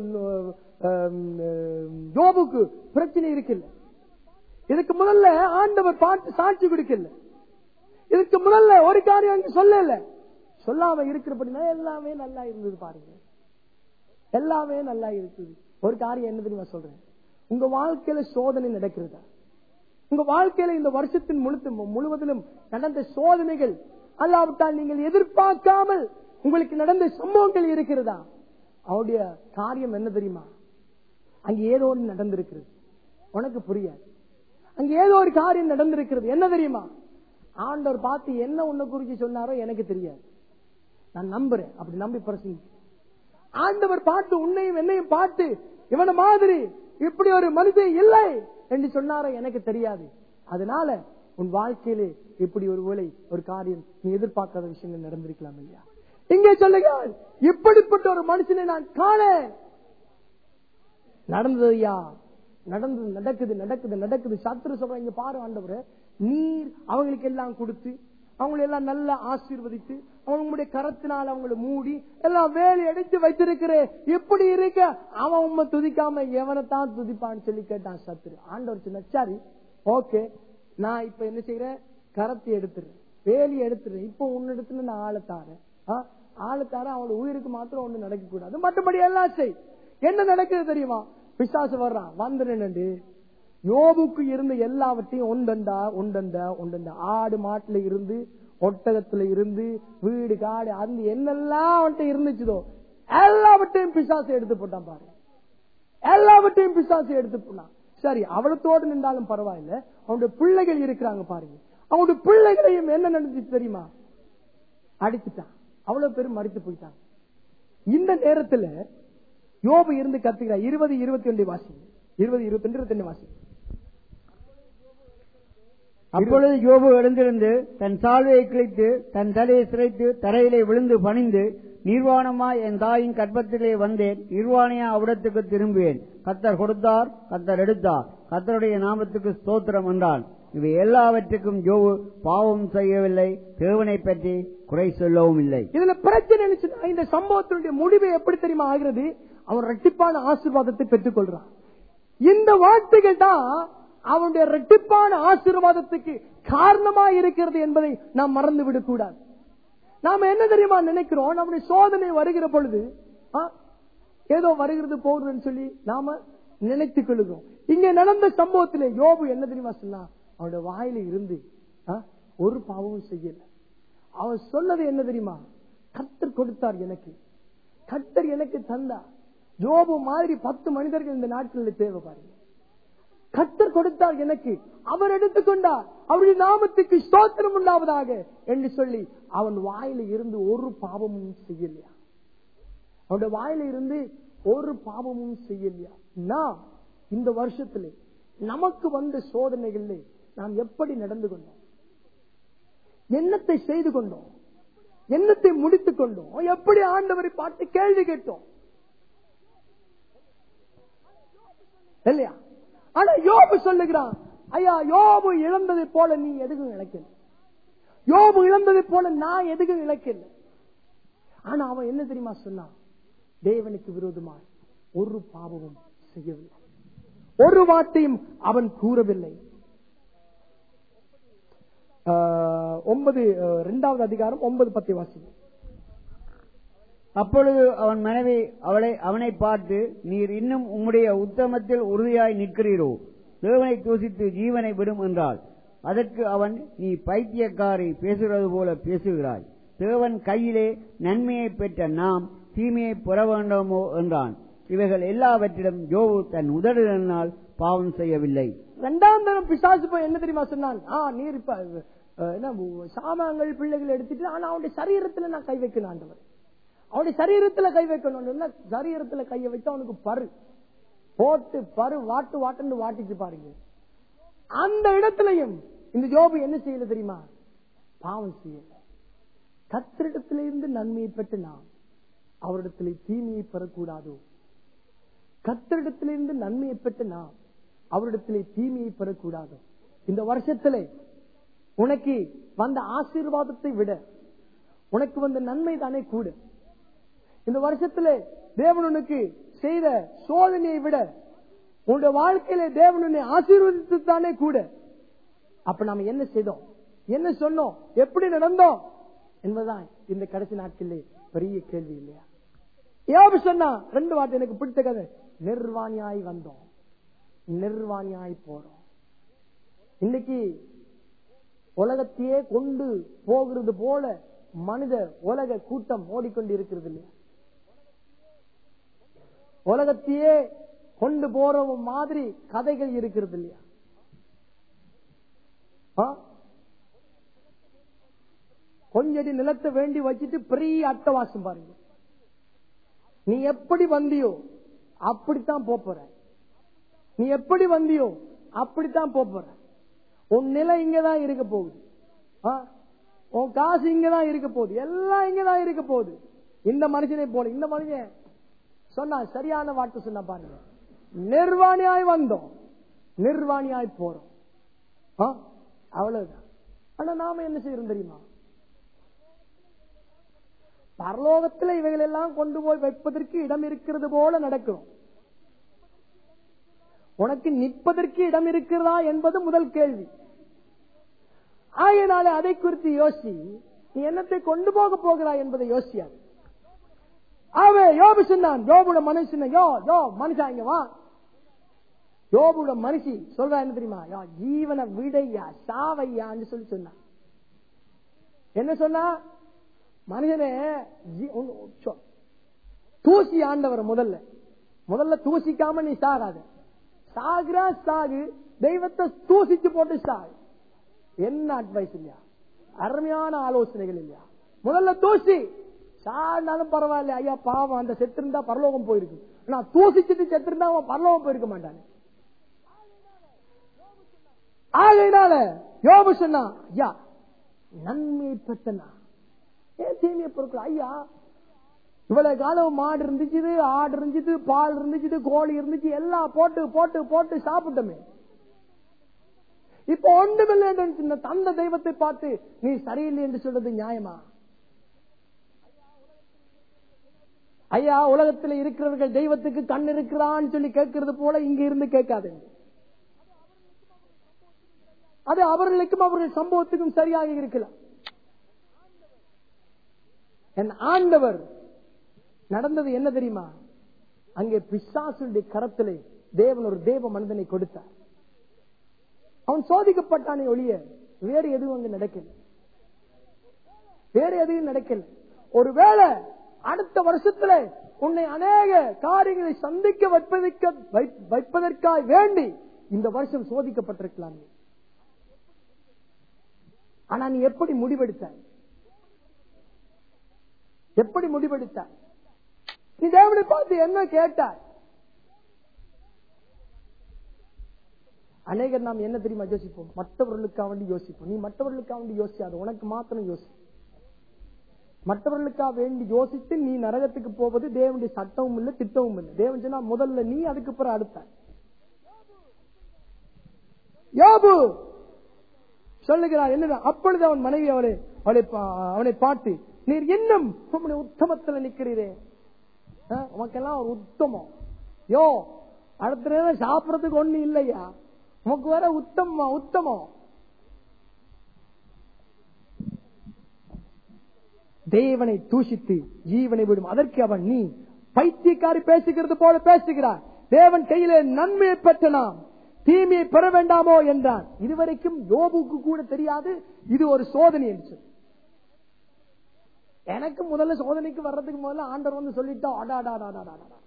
யோபுக்கு பிரச்சனை இருக்குல்ல இதுக்கு முதல்ல ஆண்டவர் பார்த்து சாட்சி கொடுக்கல இதுக்கு முதல்ல ஒரு காரியம் அங்க சொல்லல சொல்லாம இருக்கிறபடினா எல்லாமே நல்லா இருந்தது பாருங்க எல்லாமே நல்லா இருக்குது ஒரு காரியம் என்ன தெரியுமா சொல்றேன் உங்க வாழ்க்கையில சோதனை நடக்கிறதா உங்க வாழ்க்கையில இந்த வருஷத்தின் முழுத்து முழுவதிலும் நடந்த சோதனைகள் அல்லாவிட்டால் நீங்கள் எதிர்பார்க்காமல் உங்களுக்கு நடந்த சம்பவங்கள் இருக்கிறதா அவருடைய காரியம் என்ன தெரியுமா அங்க ஏதோ ஒன்று நடந்திருக்கிறது உனக்கு புரியாது அங்க ஏதோ ஒரு காரியம் நடந்திருக்கிறது என்ன தெரியுமா ஆண்டவர் பார்த்து என்ன உன்னை குறிச்சு சொன்னாரோ எனக்கு தெரியாது நான் நம்புறேன் அப்படி நம்பி பிரசங்க ஆண்டவர் பார்த்து உன்னையும் என்னையும் பார்த்து இவன மாதிரி இப்படி ஒரு மனிதன் இல்லை என்று சொன்னாரோ எனக்கு தெரியாது அதனால உன் வாழ்க்கையிலே இப்படி ஒரு வேலை ஒரு காரியம் நீ எதிர்பார்க்காத விஷயங்கள் நடந்திருக்கலாம் இல்லையா இங்கே சொல்லுங்க இப்படிப்பட்ட ஒரு மனுஷனை நான் காண நடந்ததையா நடந்தது நடக்குது நடக்குது நடக்குது சத்துரு சொல்ற இங்க பாரு ஆண்டவரே நீர் அவங்களுக்கு எல்லாம் கொடுத்து அவங்களை எல்லாம் நல்லா ஆசீர்வதித்து அவங்களுடைய கரத்தினால் அவங்களை மூடி எல்லாம் வேலை அடித்து வைத்திருக்கிற எப்படி இருக்க அவன் உண்மை துதிக்காம எவனைத்தான் துதிப்பான்னு சொல்லி கேட்டான் சத்துரு ஆண்டவர் சொன்ன சரி ஓகே நான் இப்ப என்ன செய்யறேன் கரத்தை எடுத்துறேன் வேலி எடுத்துறேன் இப்ப உன்னிடத்துல நான் ஆளை தாரேன் ஆ, ஆளை தாரேன் அவனோட உயிருக்கு மாத்திரம் ஒண்ணு நடக்க கூடாது மற்றபடி எல்லாம் செய் என்ன நடக்குது தெரியுமா பிசாசு வர்றான் வந்து நின்று யோபுக்கு இருந்த எல்லாவற்றையும் ஒன்றண்டா ஒன்றண்டா ஒன்றண்டா ஆடு மாட்டுல இருந்து ஒட்டகத்துல இருந்து வீடு காடு அந்த என்னெல்லாம் அவன்கிட்ட இருந்துச்சுதோ எல்லாவற்றையும் பிசாசு எடுத்து போட்டான் பாரு எல்லாவற்றையும் பிசாசு எடுத்து போனான் சரி அவளத்தோடு நின்றாலும் பரவாயில்ல அவனுடைய பிள்ளைகள் இருக்கிறாங்க பாருங்க அவனுடைய பிள்ளைகளையும் என்ன நடந்துச்சு தெரியுமா அடிச்சுட்டான் அவ்வளவு பேரும் மறித்து போயிட்டாங்க இந்த நேரத்துல யோபு இருந்து கத்துக்கிறார் இருபது இருபத்தி ஒன்று வாசி இருபது இருபத்தி ரெண்டு இருபத்தி ரெண்டு வாசி அப்பொழுது யோபு எழுந்திருந்து தன் சால்வையை கிழித்து தன் தலையை சிரைத்து தரையிலே விழுந்து பணிந்து நிர்வாணமா என் தாயின் கற்பத்திலே வந்தேன் நிர்வாணியா அவ்விடத்துக்கு திரும்புவேன் கத்தர் கொடுத்தார் கத்தர் எடுத்தார் கத்தருடைய நாமத்துக்கு ஸ்தோத்திரம் என்றான் இவை எல்லாவற்றுக்கும் யோபு பாவம் செய்யவில்லை தேவனை பற்றி குறை சொல்லவும் இல்லை இதுல பிரச்சனை என்னச்சுன்னா, இந்த சம்பவத்தினுடைய முடிவு எப்படி தெரியுமா ஆகிறது அவன் ரெட்டிப்பான ஆசீர்வாதத்தை பெற்றுக் கொள்றான் இந்த வார்த்தைகள் தான் அவனுடைய ரெட்டிப்பான ஆசீர்வாதத்துக்கு காரணமா இருக்கிறது என்பதை நாம் மறந்து விடக்கூடாது நாம என்ன தெரியுமா நினைக்கிறோம் நம்முடைய சோதனை வருகிற பொழுது ஆ, ஏதோ வருகிறது போகுதுன்னு சொல்லி நாம நினைத்துக் கொள்கிறோம் இங்க நடந்த சம்பவத்திலே யோபு என்ன தெரியுமா சொன்னா அவனுடைய வாயில இருந்து ஆ, ஒரு பாவமும் செய்யல அவன் சொன்னது என்ன தெரியுமா கத்தர் கொடுத்தார் எனக்கு கத்தர் எனக்கு தந்தார் ஜோபு மாதிரி பத்து மனிதர்கள் இந்த நாட்டில் தேவை பாருங்க கத்தர் கொடுத்தார் எனக்கு அவர் எடுத்துக்கொண்டார் அவருடைய நாமத்துக்கு ஸ்தோத்திரம் உண்டாவதாக என்று சொல்லி அவன் வாயில இருந்து ஒரு பாவமும் செய்யலையா அவனுடைய வாயில இருந்து ஒரு பாவமும் செய்யலையா நான் இந்த வருஷத்திலே நமக்கு வந்த சோதனைகளிலே நாம் எப்படி நடந்து கொண்டோம் என்னத்தை செய்து கொண்டோம் என்னத்தை முடித்துக் கொண்டோம் எப்படி ஆண்டவரை பார்த்து கேள்வி கேட்டோம் இல்லையா ஆனா யோபு சொல்லுகிறான் ஐயா யோபு இழந்ததை போல நீ எதுக்கும் இழக்கல யோபு இழந்ததை போல நான் எதுக்கும் இழக்கல ஆனா அவன் என்ன தெரியுமா சொன்னான் தேவனுக்கு விரோதமாய் ஒரு பாவமும் செய்யவில்லை ஒரு வார்த்தையும் அவன் கூறவில்லை ஆஹ், ஒன்பது ஆஹ், இரண்டாவது அதிகாரம் ஒன்பது பத்தை வாசிங்க அப்பொழுது அவன் மனைவி அவளை அவனை பார்த்து நீர் இன்னும் உம்முடைய உத்தமத்தில் உறுதியாய் நிற்கிறீரோ தேவனை தூசித்து ஜீவனை விடும் என்றாள் அதற்கு அவன் நீ பைத்தியக்காரி பேசுகிறது போல பேசுகிறாய் தேவன் கையிலே நன்மையை பெற்ற நாம் தீமையை பெற வேண்டாமோ என்றான் இவைகள் எல்லாவற்றிலும் ஜோவு தன் உதடுகளினால் பாவம் செய்யவில்லை ரெண்டாம் தரம் பிசாசு போய் என்ன தெரியுமா சொன்னான் ஆ நீர் இப்ப அஹ், என்ன சாமான்கள் பிள்ளைகள் எடுத்துட்டு ஆனா அவனுடைய சரீரத்துல நான் கை வைக்கணும் ஆண்டவர் அவனுடைய சரீரத்துல கை வைக்கணும் என்ன சரீரத்துல கையை வச்சு அவனுக்கு பரு போட்டு பரு வாட்டு வாட்டுன்னு வாட்டிச்சு பாருங்க அந்த இடத்துலயும் இந்த ஜோபு என்ன செய்யல தெரியுமா பாவம் செய்யல கத்திரிடத்திலிருந்து நன்மையை பெற்று நாம் அவரிடத்திலே தீமையை பெறக்கூடாதோ கத்தரிடத்திலிருந்து நன்மையை பெற்று நாம் அவரிடத்திலே தீமையை பெறக்கூடாது இந்த வருஷத்திலே உனக்கு வந்த ஆசீர்வாதத்தை விட உனக்கு வந்த நன்மை தானே கூட இந்த வருஷத்திலே தேவன் உனக்கு செய்த சோதனையை விட உன்னுடைய வாழ்க்கையில தேவன் உன்னை ஆசீர்வதித்து தானே கூட அப்ப நாம என்ன செய்தோம் என்ன சொன்னோம் எப்படி நடந்தோம் என்பதுதான் இந்த கடைசி நாட்களிலே பெரிய கேள்வி இல்லையா யோபு சொன்னா ரெண்டு வார்த்தை எனக்கு பிடித்த கதை நிர்வாணியாய் வந்தோம் நிர்வாணியாய் போறோம் இன்னைக்கு உலகத்தையே கொண்டு போகிறது போல மனித உலக கூட்டம் ஓடிக்கொண்டு இருக்கிறது இல்லையா உலகத்தையே கொண்டு போற மாதிரி கதைகள் இருக்கிறது இல்லையா ஆ? கொஞ்சடி நிலத்தை வேண்டி வச்சுட்டு பெரிய அட்டவாசம் பாருங்க நீ எப்படி வந்தியோ அப்படித்தான் போப் போற நீ எப்படி வந்தியோ அப்படித்தான் போப் போற உன் நிலை இங்கதான் இருக்க போகுது ஆ? உன் காசு இங்கதான் இருக்க போகுது எல்லாம் இங்கதான் இருக்க போகுது இந்த மனுஷனை போல இந்த மனுஷன் சொன்னா சரியான வார்த்தை சொன்னா பாருங்க நிர்வாணியாய் வந்தோம் நிர்வாணியாய் போறோம் ஆ? அவ்வளவுதான் ஆனா நாம என்ன செய்யறோம் தெரியுமா பரலோகத்துல இவைகள் எல்லாம் கொண்டு போய் வைப்பதற்கு இடம் இருக்கிறது போல நடக்கிறோம் உனக்கு நிற்பதற்கு இடம் இருக்கிறதா என்பது முதல் கேள்வி ஆகையினால அதை குறித்து யோசி நீ என்னத்தை கொண்டு போக போகிறாய் என்பதை யோசியாது ஆவே யோபு சொன்னான் யோபுட மனுஷன் சொன்ன, யோ யோ மனுஷா இங்க வா யோபுட மனுஷி சொல்றா என்ன தெரியுமா யோ ஜீவன விடையா சாவையான்னு சொல்லி சொன்னான் என்ன சொன்னா மனிதனே ஜீ- உன் சொ- தூசி ஆண்டவர் முதல்ல முதல்ல தூசிக்காம நீ சாகாத சாகுறா சாகு தெய்வத்தை தூசிச்சு போட்டு சாகு என்ன அட்வைஸ் இல்லையா அருமையான ஆலோசனைகள் இல்லையா முதல்ல தூசி சாடினாலும் பரவாயில்ல ஐயா பாவம் அந்த செத்து இருந்தா பரலோகம் போயிருக்கு நான் தூசிச்சுட்டு செத்து இருந்தா அவன் பரலோகம் போயிருக்க மாட்டானே ஆகையினால யோபு சொன்னா ஐயா நன்மை பெற்றனா ஏன் தீமையை பொருட்கள் ஐயா இவ்வளவு காலம் மாடு இருந்துச்சு ஆடு இருந்துச்சு பால் இருந்துச்சு கோழி இருந்துச்சு எல்லாம் போட்டு போட்டு போட்டு சாப்பிட்டோமே இப்ப ஒன்றுமில்லை என்று இந்த தந்த தெய்வத்தை பார்த்து நீ சரியில்லை என்று சொல்றது நியாயமா ஐயா உலகத்தில் இருக்கிறவர்கள் தெய்வத்துக்கு கண் இருக்கிறான்னு சொல்லி கேட்கறது போல இங்க இருந்து கேட்காதீங்க அது அவர்களுக்கும் அவர்கள் சம்பவத்துக்கும் சரியாக இருக்கலாம் என் ஆண்டவர் நடந்தது என்ன தெரியுமா அங்கே பிசாசுடைய கரத்திலே தேவன் ஒரு தேவ மனிதனை கொடுத்தார் அவன் சோதிக்கப்பட்டானே ஒழிய வேறு எதுவும் அங்கு நடக்கல வேற எதுவும் நடக்கல ஒருவேளை அடுத்த வருஷத்துல உன்னை அநேக காரியங்களை சந்திக்க வைப்பதற்கு வை- வைப்பதற்காய் வேண்டி இந்த வருஷம் சோதிக்கப்பட்டிருக்கலாம் நீ. ஆனா நீ எப்படி முடிவெடுத்த எப்படி முடிவெடுத்த நீ தேவனை பார்த்து என்ன கேட்டாய் அநேகர் நாம் என்ன தெரியுமா யோசிப்போம் மற்றவர்களுக்காக வேண்டி யோசிப்போம் நீ மற்றவர்களுக்காக வேண்டி யோசிக்காது உனக்கு மாத்திரம் யோசி மற்றவர்களுக்காக வேண்டி யோசித்து நீ நரகத்துக்கு போவது தேவனுடைய சட்டமும் இல்லை திட்டமும் இல்லை தேவன் சொன்னா முதல்ல நீ அதுக்கு பிறகு அடுத்த யோபு சொல்லுகிறார் என்ன அப்பொழுது அவன் மனைவி அவளை அவளை பா- அவனை பார்த்து நீர் இன்னும் உம்முடைய உத்தமத்துல நிக்கிறீரே ஆ, உமக்கெல்லாம் ஒரு உத்தமம் யோ அடுத்த நேரம் சாப்பிடறதுக்கு ஒண்ணு இல்லையா உமக்கு வேற உத்தமம் உத்தமம் தேவனை தூஷித்து ஜீவனை விடும் அதற்கு அவன் நீ பைத்தியக்காரி பேசுகிறது போல பேசுகிறார் தேவன் கையிலே நன்மையை பெற்ற நாம் தீமையை பெற வேண்டாமோ என்றான் இதுவரைக்கும் யோபுக்கு கூட தெரியாது இது ஒரு சோதனை என்று சொல்லி. எனக்கு முதல்ல சோதனைக்கு வர்றதுக்கு முதல்ல ஆண்டவர் வந்து சொல்லிட்டா அடா அடா அடா, அடா, அடா.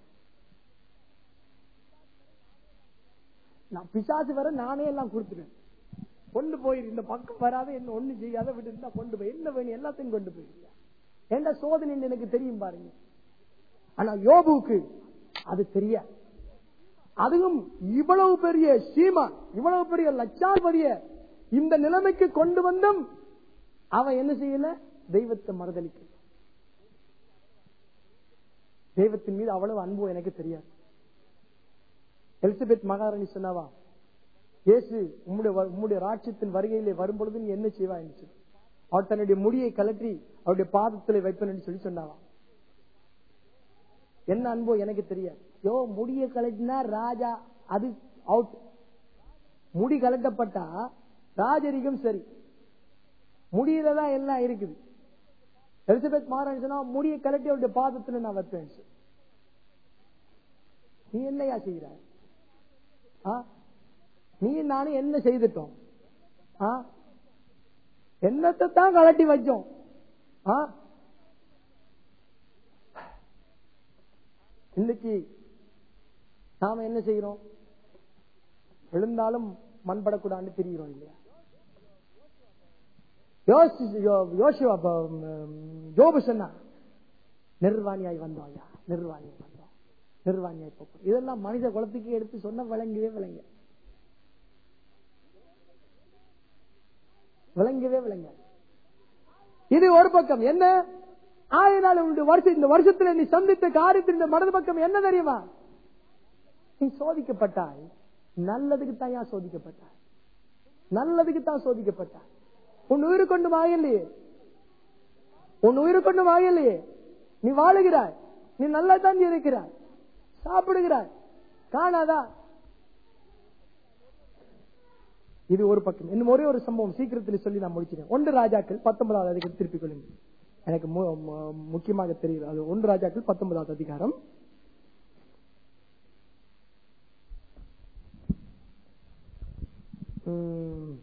நான் பிசாசு வர நானே எல்லாம் கொடுத்துட்டேன் கொண்டு போயிரு இந்த பக்கம் வராத என்ன ஒண்ணு செய்யாத விட்டு இருந்தா கொண்டு போய் என்ன வேணும் எல்லாத்தையும் கொண்டு போயிருக்கியா எந்த சோதனை எனக்கு தெரியும் பாருங்க ஆனா யோபுவுக்கு அது தெரியாது அதுவும் இவ்வளவு பெரிய சீமா இவ்வளவு பெரிய லட்சாதிபதிய இந்த நிலைமைக்கு கொண்டு வந்தும் அவன் என்ன செய்யல தெய்வத்தை மறுதளிக்க தெய்வத்தின் மீது அவ்வளவு அன்பு எனக்கு தெரியாது எலிசபெத் மகாராணி சொன்னவா இயேசு உம்முடைய வ- உம்முடைய ராட்சியத்தின் வருகையிலே வரும்பொழுது நீ என்ன செய்வா என்று சொல்லி அவர் தன்னுடைய முடியை கலற்றி அவருடைய பாதத்தில் வைப்பேன் என்று சொல்லி சொன்னாவா என்ன அன்போ எனக்கு தெரியாது யோ முடிய கலட்டினா ராஜா அது அவுட் முடி கலட்டப்பட்டா ராஜரிகம் சரி முடியில தான் எல்லாம் இருக்குது எலிசபெத் மாறான்னு சொன்னா முடியை கலட்டி அவருடைய பாதத்துல நான் வைப்பேன் சொல்லி. நீ என்னையா செய்கிறாய் ஆ? நீ நானும் என்ன செய்துட்டோம் ஆ? என்னத்தை தான் கலட்டி வச்சோம் ஆ? இன்னைக்கு நாம என்ன செய்கிறோம் விழுந்தாலும் மண்படக்கூடாதுன்னு தெரிகிறோம் இல்லையா யோசி- யோ- யோசுவா ப- ம், யோபு சொன்னா நிர்வாணியாய் வந்தோம் ஐயா நிர்வாணியாய் வந்தோம் நிர்வாணியாய் போக்கும் இதெல்லாம் மனித குலத்துக்கு எடுத்து சொன்ன விளங்கவே விளங்க விளங்கவே விளங்க இது ஒரு பக்கம் என்ன ஆயினால் உன்னுடைய வருஷம் இந்த வருஷத்துல நீ சந்தித்த காரியத்தின் இந்த மனது பக்கம் என்ன தெரியுமா நீ சோதிக்கப்பட்டாய் நல்லதுக்கு தான் ஏன் சோதிக்கப்பட்டாய் நல்லதுக்கு தான் சோதிக்கப்பட்டாய் உன் உயிர் கொண்டு வாயலையே உன் உயிர் கொண்டு வாயலையே நீ வாழுகிறாய் நீ நல்லா தான் இருக்கிறாய் சாப்பிடுகிறாய் காணாதா இது ஒரு பக்கம் இன்னும் ஒரே ஒரு சம்பவம் சீக்கிரத்தில் சொல்லி நான் முடிக்கிறேன் ஒன்று ராஜாக்கள் பத்தொன்பதாவது அதிகாரம் திருப்பிக் கொள்ளுங்கள் எனக்கு மு- மு- முக்கியமாக தெரியுது அது ஒன்று ராஜாக்கள் பத்தொன்பதாவது அதிகாரம் உம்.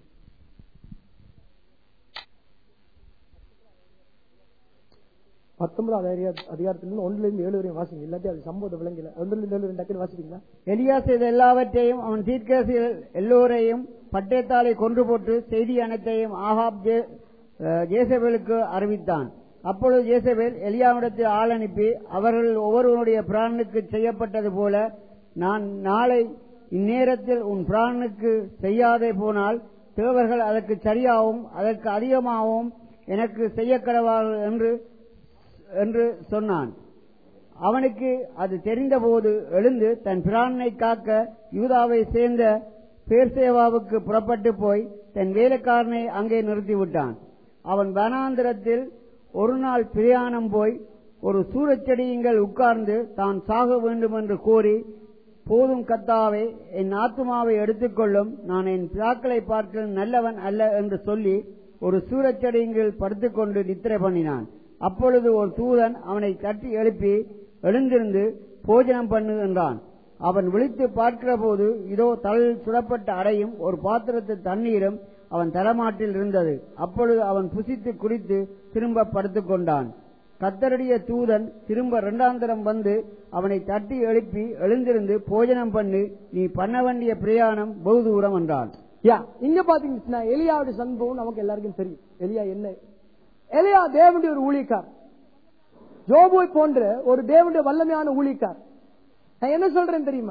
பத்தொன்பதாவது அதிகார- அதிகாரத்திலிருந்து ஒன்றுல இருந்து ஏழு வரையும் வாசிங்க இல்லாட்டி அது சம்பவத்தை விளங்கல ஒன்றுல இருந்து ஏழு வரையும் டக்குனு வாசிப்பீங்களா எலியா செய்த எல்லாவற்றையும் அவன் தீர்க்கதரிசிகள் எல்லோரையும் பட்டயத்தாலே கொன்று போட்டு செய்தி அனைத்தையும் ஆகாப் ஜே- அஹ் ஜேசபேலுக்கு அறிவித்தான் அப்பொழுது ஜேசபேல் எலியாவிடத்தில் ஆள் அனுப்பி அவர்கள் ஒவ்வொருவருடைய பிராணனுக்கு செய்யப்பட்டது போல நான் நாளை இந்நேரத்தில் உன் பிராணனுக்கு செய்யாதே போனால் தேவர்கள் அதற்கு சரியாகவும் அதற்கு அதிகமாகவும் எனக்கு செய்யக்கடவார்கள் என்று என்று சொன்னான் அவனுக்கு அது தெரிந்தபோது எழுந்து தன் பிராணனை காக்க யூதாவை சேர்ந்த பேர்சேவாவுக்கு புறப்பட்டு போய் தன் வேலைக்காரனை அங்கே நிறுத்திவிட்டான் அவன் வனாந்திரத்தில் ஒரு நாள் பிரயாணம் போய் ஒரு சூரச்செடியுங்கள் உட்கார்ந்து தான் சாக வேண்டும் என்று கோரி போதும் கத்தாவே என் ஆத்துமாவை எடுத்துக்கொள்ளும் நான் என் பிதாக்களை பார்க்க நல்லவன் அல்ல என்று சொல்லி ஒரு சூரச்செடியுங்கள் படுத்துக்கொண்டு நித்திரை பண்ணினான் அப்பொழுது ஒரு தூதன் அவனை தட்டி எழுப்பி எழுந்திருந்து போஜனம் பண்ணு என்றான் அவன் விழித்து பார்க்கிற போது இதோ தலையில் சுடப்பட்ட அடையும் ஒரு பாத்திரத்தில் தண்ணீரும் அவன் தலைமாட்டில் இருந்தது அப்பொழுது அவன் புசித்து குடித்து திரும்ப படுத்துக் கொண்டான் கத்தருடைய தூதன் திரும்ப இரண்டாந்தரம் வந்து அவனை தட்டி எழுப்பி எழுந்திருந்து போஜனம் பண்ணி நீ பண்ண வேண்டிய பிரயாணம் பகு தூரம் என்றான் யா இங்க பாத்தீங்கன்னா எலியாவுடைய சம்பவம் நமக்கு எல்லாருக்கும் தெரியும் எலியா என்ன எலியா தேவனுடைய ஒரு ஊழியக்கார் ஜோபுவை போன்ற ஒரு தேவனுடைய வல்லமையான ஊழியக்கார் நான் என்ன சொல்றேன் தெரியுமா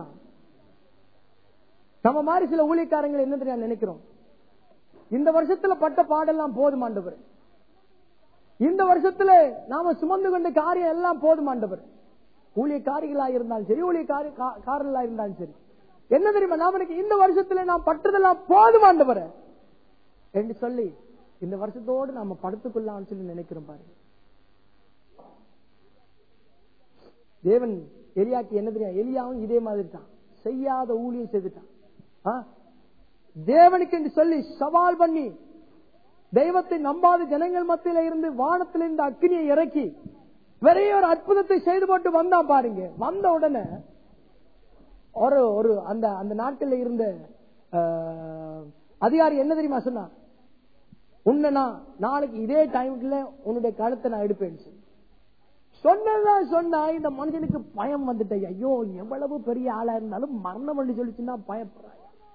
நம்ம மாதிரி சில ஊழியக்காரங்களை என்ன தெரியும் நினைக்கிறோம் இந்த வருஷத்துல பட்ட பாடெல்லாம் போதுமாண்டவர் இந்த வருஷத்துல நாம சுமந்து கொண்ட காரியம் எல்லாம் போதுமாண்டவர் ஊழியக்காரிகளா இருந்தாலும் சரி ஊழியக்காரர்களா இருந்தாலும் சரி என்ன தெரியுமா நாம இன்னைக்கு இந்த வருஷத்துல நாம் பட்டதெல்லாம் போதுமாண்டவர் என்று சொல்லி இந்த வருஷத்தோடு நாம படுத்துக்கொள்ளலாம்னு சொல்லி நினைக்கிறோம் பாருங்க தேவன் எலியாக்கு என்ன தெரியும் எலியாவும் இதே மாதிரி தான் செய்யாத ஊழியம் செய்துட்டான் ஆ? தேவனுக்கு என்று சொல்லி சவால் பண்ணி தெய்வத்தை நம்பாத ஜனங்கள் மத்தியில இருந்து வானத்தில் இருந்து அக்னியை இறக்கி பெரிய ஒரு அற்புதத்தை செய்து போட்டு வந்தான் பாருங்க வந்த உடனே ஒரு ஒரு அந்த அந்த நாட்டில் இருந்த ஆஹ், அதிகாரி என்ன தெரியுமா சொன்னா உன்னை நான் நாளைக்கு இதே டைமுக்குள்ள உன்னுடைய கழுத்தை நான் எடுப்பேன்னு சொல்லி சொன்னதான் சொன்னா இந்த மனுஷனுக்கு பயம் வந்துட்டேன் ஐயோ எவ்வளவு பெரிய ஆளா இருந்தாலும் மரணம் பண்ணி சொல்லிச்சுன்னா பயப்படுறான்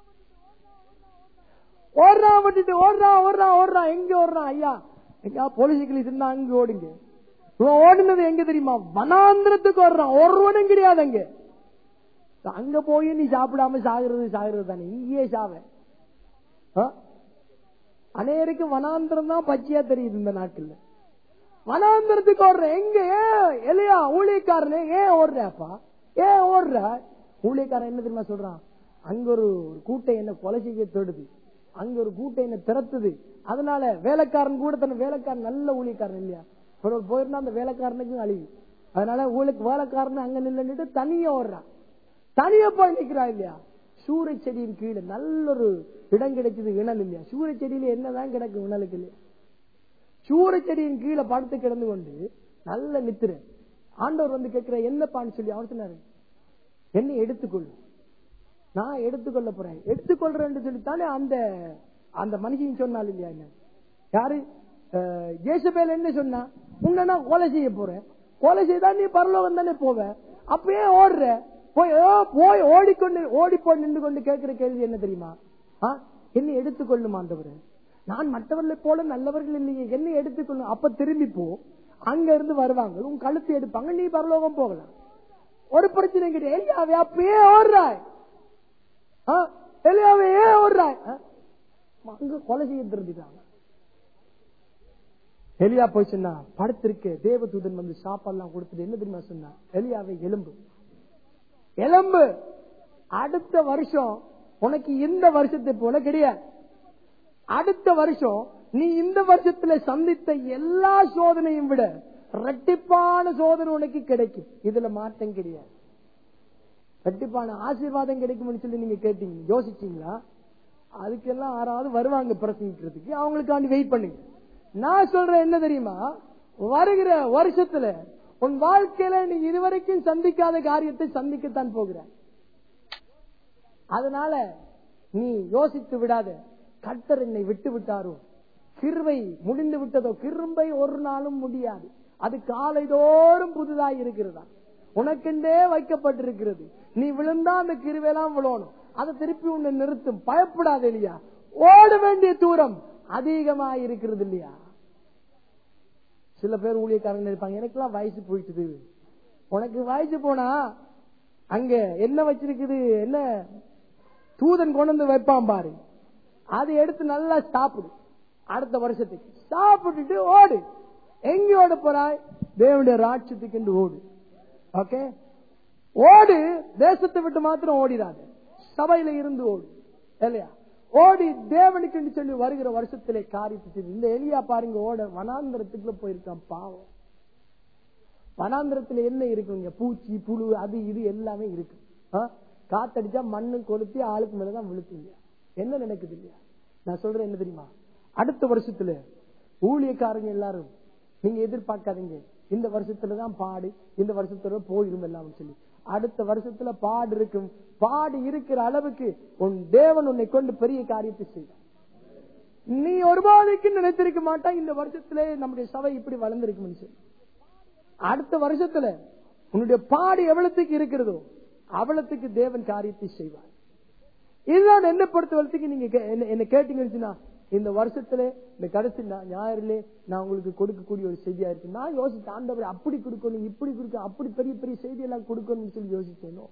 ஓடுறான் விட்டுட்டு ஓடுறான் ஓடுறான் ஓடுறான் எங்க ஓடுறான் ஐயா எங்க போலீஸ் இருந்தா அங்க ஓடுங்க இவன் ஓடுனது எங்க தெரியுமா வனாந்திரத்துக்கு ஓடுறான் ஒருவனும் கிடையாது அங்க அங்க போய் நீ சாப்பிடாம சாகுறது சாகுறது தானே இங்கேயே சாவ ஆ? அநேருக்கு வனாந்திரம் தான் பச்சையா தெரியுது இந்த நாட்டுல வனாந்திரத்துக்கு ஓடுற எங்க ஏன் எலியா ஊழியக்காரனே ஏன் ஓடுறப்பா ஏன் ஓடுற ஊழியக்காரன் என்ன தெரியுமா சொல்றான் அங்க ஒரு ஒரு கூட்டம் என்ன கொலை செய்ய தேடுது அங்க ஒரு கூட்டம் என்ன திறத்துது அதனால வேலைக்காரன் கூட தன்னை வேலைக்காரன் நல்ல ஊழியக்காரன் இல்லையா ஒரு போயிருந்தா அந்த வேலைக்காரனுக்கும் அழிவு அதனால ஊழிக்கு வேலைக்காரன் அங்க நின்னுட்டு தனியா ஓடுறான் தனியா போய் நிக்கிறா இல்லையா சூறை செடியின் கீழே நல்ல ஒரு இடம் கிடைச்சது இணல் இல்லையா சூறை செடியில என்னதான் கிடக்கும் இணலுக்கு இல்லையா சூறை செடியின் கீழே படுத்து கிடந்து கொண்டு நல்ல நித்திர ஆண்டவர் வந்து கேட்கிற என்னப்பான்னு சொல்லி அவர் சொன்னாரு என்னை எடுத்துக்கொள்ளு நான் எடுத்துக்கொள்ள போறேன் எடுத்துக்கொள்றேன்னு சொல்லித்தானே அந்த அந்த மனுஷன் சொன்னால் இல்லையா என்ன யாரு ஜேசபேல் என்ன சொன்னா உன்னை நான் கொலை செய்ய போறேன் கொலை செய்தா நீ பரலோகம் தானே போவ அப்பயே ஓடுற போய் ஓ, போய் ஓடிக்கொண்டு ஓடி போய் நின்று கொண்டு கேட்கிற கேள்வி என்ன தெரியுமா ஆ? என்னை எடுத்துக்கொள்ளும் ஆண்டவரே நான் மற்றவர்களை போல நல்லவர்கள் இல்லையே என்னை எடுத்துக்கொள்ளும் அப்ப திரும்பி போ அங்க இருந்து வருவாங்க உன் கழுத்து எடுப்பாங்க நீ பரலோகம் போகலாம் ஒரு பிரச்சனை கிடையாது எலியாவே அப்பயே ஓடுறாய் ஆ? எலியாவே ஏன் ஓடுறாய் ஆ? அங்க கொலை செய்ய திருந்திட்டாங்க எலியா போய் சொன்னா படுத்திருக்க தேவதூதன் வந்து சாப்பாடுலாம் கொடுத்துட்டு என்ன தெரியுமா சொன்னா எலியாவை எலும்பு எலும்பு அடுத்த வருஷம் உனக்கு இந்த வருஷத்தை போல கிடையாது அடுத்த வருஷம் நீ இந்த வருஷத்துல சந்தித்த எல்லா சோதனையும் விட ரெட்டிப்பான சோதனை உனக்கு கிடைக்கும் இதுல மாற்றம் கிடையாது ரெட்டிப்பான ஆசீர்வாதம் கிடைக்கும்னு சொல்லி நீங்க கேட்டீங்க யோசிச்சீங்களா அதுக்கெல்லாம் யாராவது வருவாங்க பிரசங்கிக்கிறதுக்கு அவங்களுக்காண்டி வெயிட் பண்ணுங்க நான் சொல்றேன் என்ன தெரியுமா வருகிற வருஷத்துல உன் வாழ்க்கையில நீ இதுவரைக்கும் சந்திக்காத காரியத்தை சந்திக்கத்தான் போகிற அதனால நீ யோசித்து விடாத கர்த்தர் என்னை விட்டு விட்டாரோ கிருவை முடிந்து விட்டதோ கிரும்பை ஒரு நாளும் முடியாது அது காலைதோறும் புதுதாய் இருக்கிறதா உனக்கென்றே வைக்கப்பட்டிருக்கிறது நீ விழுந்தா அந்த கிருவையெல்லாம் விழணும் அதை திருப்பி உன்னை நிறுத்தும் பயப்படாத இல்லையா ஓட வேண்டிய தூரம் அதிகமாக இருக்கிறது இல்லையா சில பேர் ஊழியக்காரங்க இருப்பாங்க எனக்கெல்லாம் வயசு போயிட்டுது உனக்கு வயசு போனா அங்க என்ன வச்சிருக்குது என்ன தூதன் கொண்டு வந்து வைப்பான் பாரு அதை எடுத்து நல்லா சாப்பிடு அடுத்த வருஷத்துக்கு சாப்பிட்டுட்டு ஓடு எங்க ஓட போறாய் தேவனுடைய ராட்சத்துக்கு என்று ஓடு ஓகே ஓடு தேசத்தை விட்டு மாத்திரம் ஓடிடாத சபையில இருந்து ஓடு இல்லையா ஓடி தேவனுக்கு என்று சொல்லி வருகிற வருஷத்திலே காரியத்தை செய்து இந்த எலியா பாருங்க ஓட வனாந்திரத்துக்குள்ள போயிருக்கான் பாவம் வனாந்திரத்துல என்ன இருக்குங்க பூச்சி புழு அது இது எல்லாமே இருக்கு ஆ? காத்தடிச்சா மண்ணு கொளுத்தி ஆளுக்கு மேலதான் விழுத்துங்க என்ன நடக்குது இல்லையா நான் சொல்றேன் என்ன தெரியுமா அடுத்த வருஷத்துல ஊழியக்காரங்க எல்லாரும் நீங்க எதிர்பார்க்காதீங்க இந்த வருஷத்துலதான் பாடு இந்த வருஷத்துல போயிரும் எல்லாம் சொல்லி அடுத்த வருஷத்துல பாடு இருக்கும் பாடு இருக்கிற அளவுக்கு உன் தேவன் உன்னை கொண்டு பெரிய காரியத்தை செய்வார் நீ ஒரு பாதைக்கு நினைத்திருக்க மாட்டா இந்த வருஷத்திலே நம்முடைய சபை இப்படி வளர்ந்திருக்கும் சொல்லி அடுத்த வருஷத்துல உன்னுடைய பாடு எவ்வளவுக்கு இருக்கிறதோ அவ்வளவுக்கு தேவன் காரியத்தை செய்வார் இதுதான் என்ன பொறுத்த வரைக்கும் நீங்க கே- என்ன- என்ன கேட்டீங்கன்னு சொன்னா, இந்த வருஷத்துல இந்த கடைசி நா- ஞாயிறுல நான் உங்களுக்கு கொடுக்கக்கூடிய ஒரு செய்தியா இருக்கு நான் யோசிச்சேன் ஆண்டவர் அப்படி கொடுக்கணும் இப்படி கொடுக்கணும் அப்படி பெரிய பெரிய செய்தி எல்லாம் கொடுக்கணும்னு சொல்லி யோசிச்சேனோ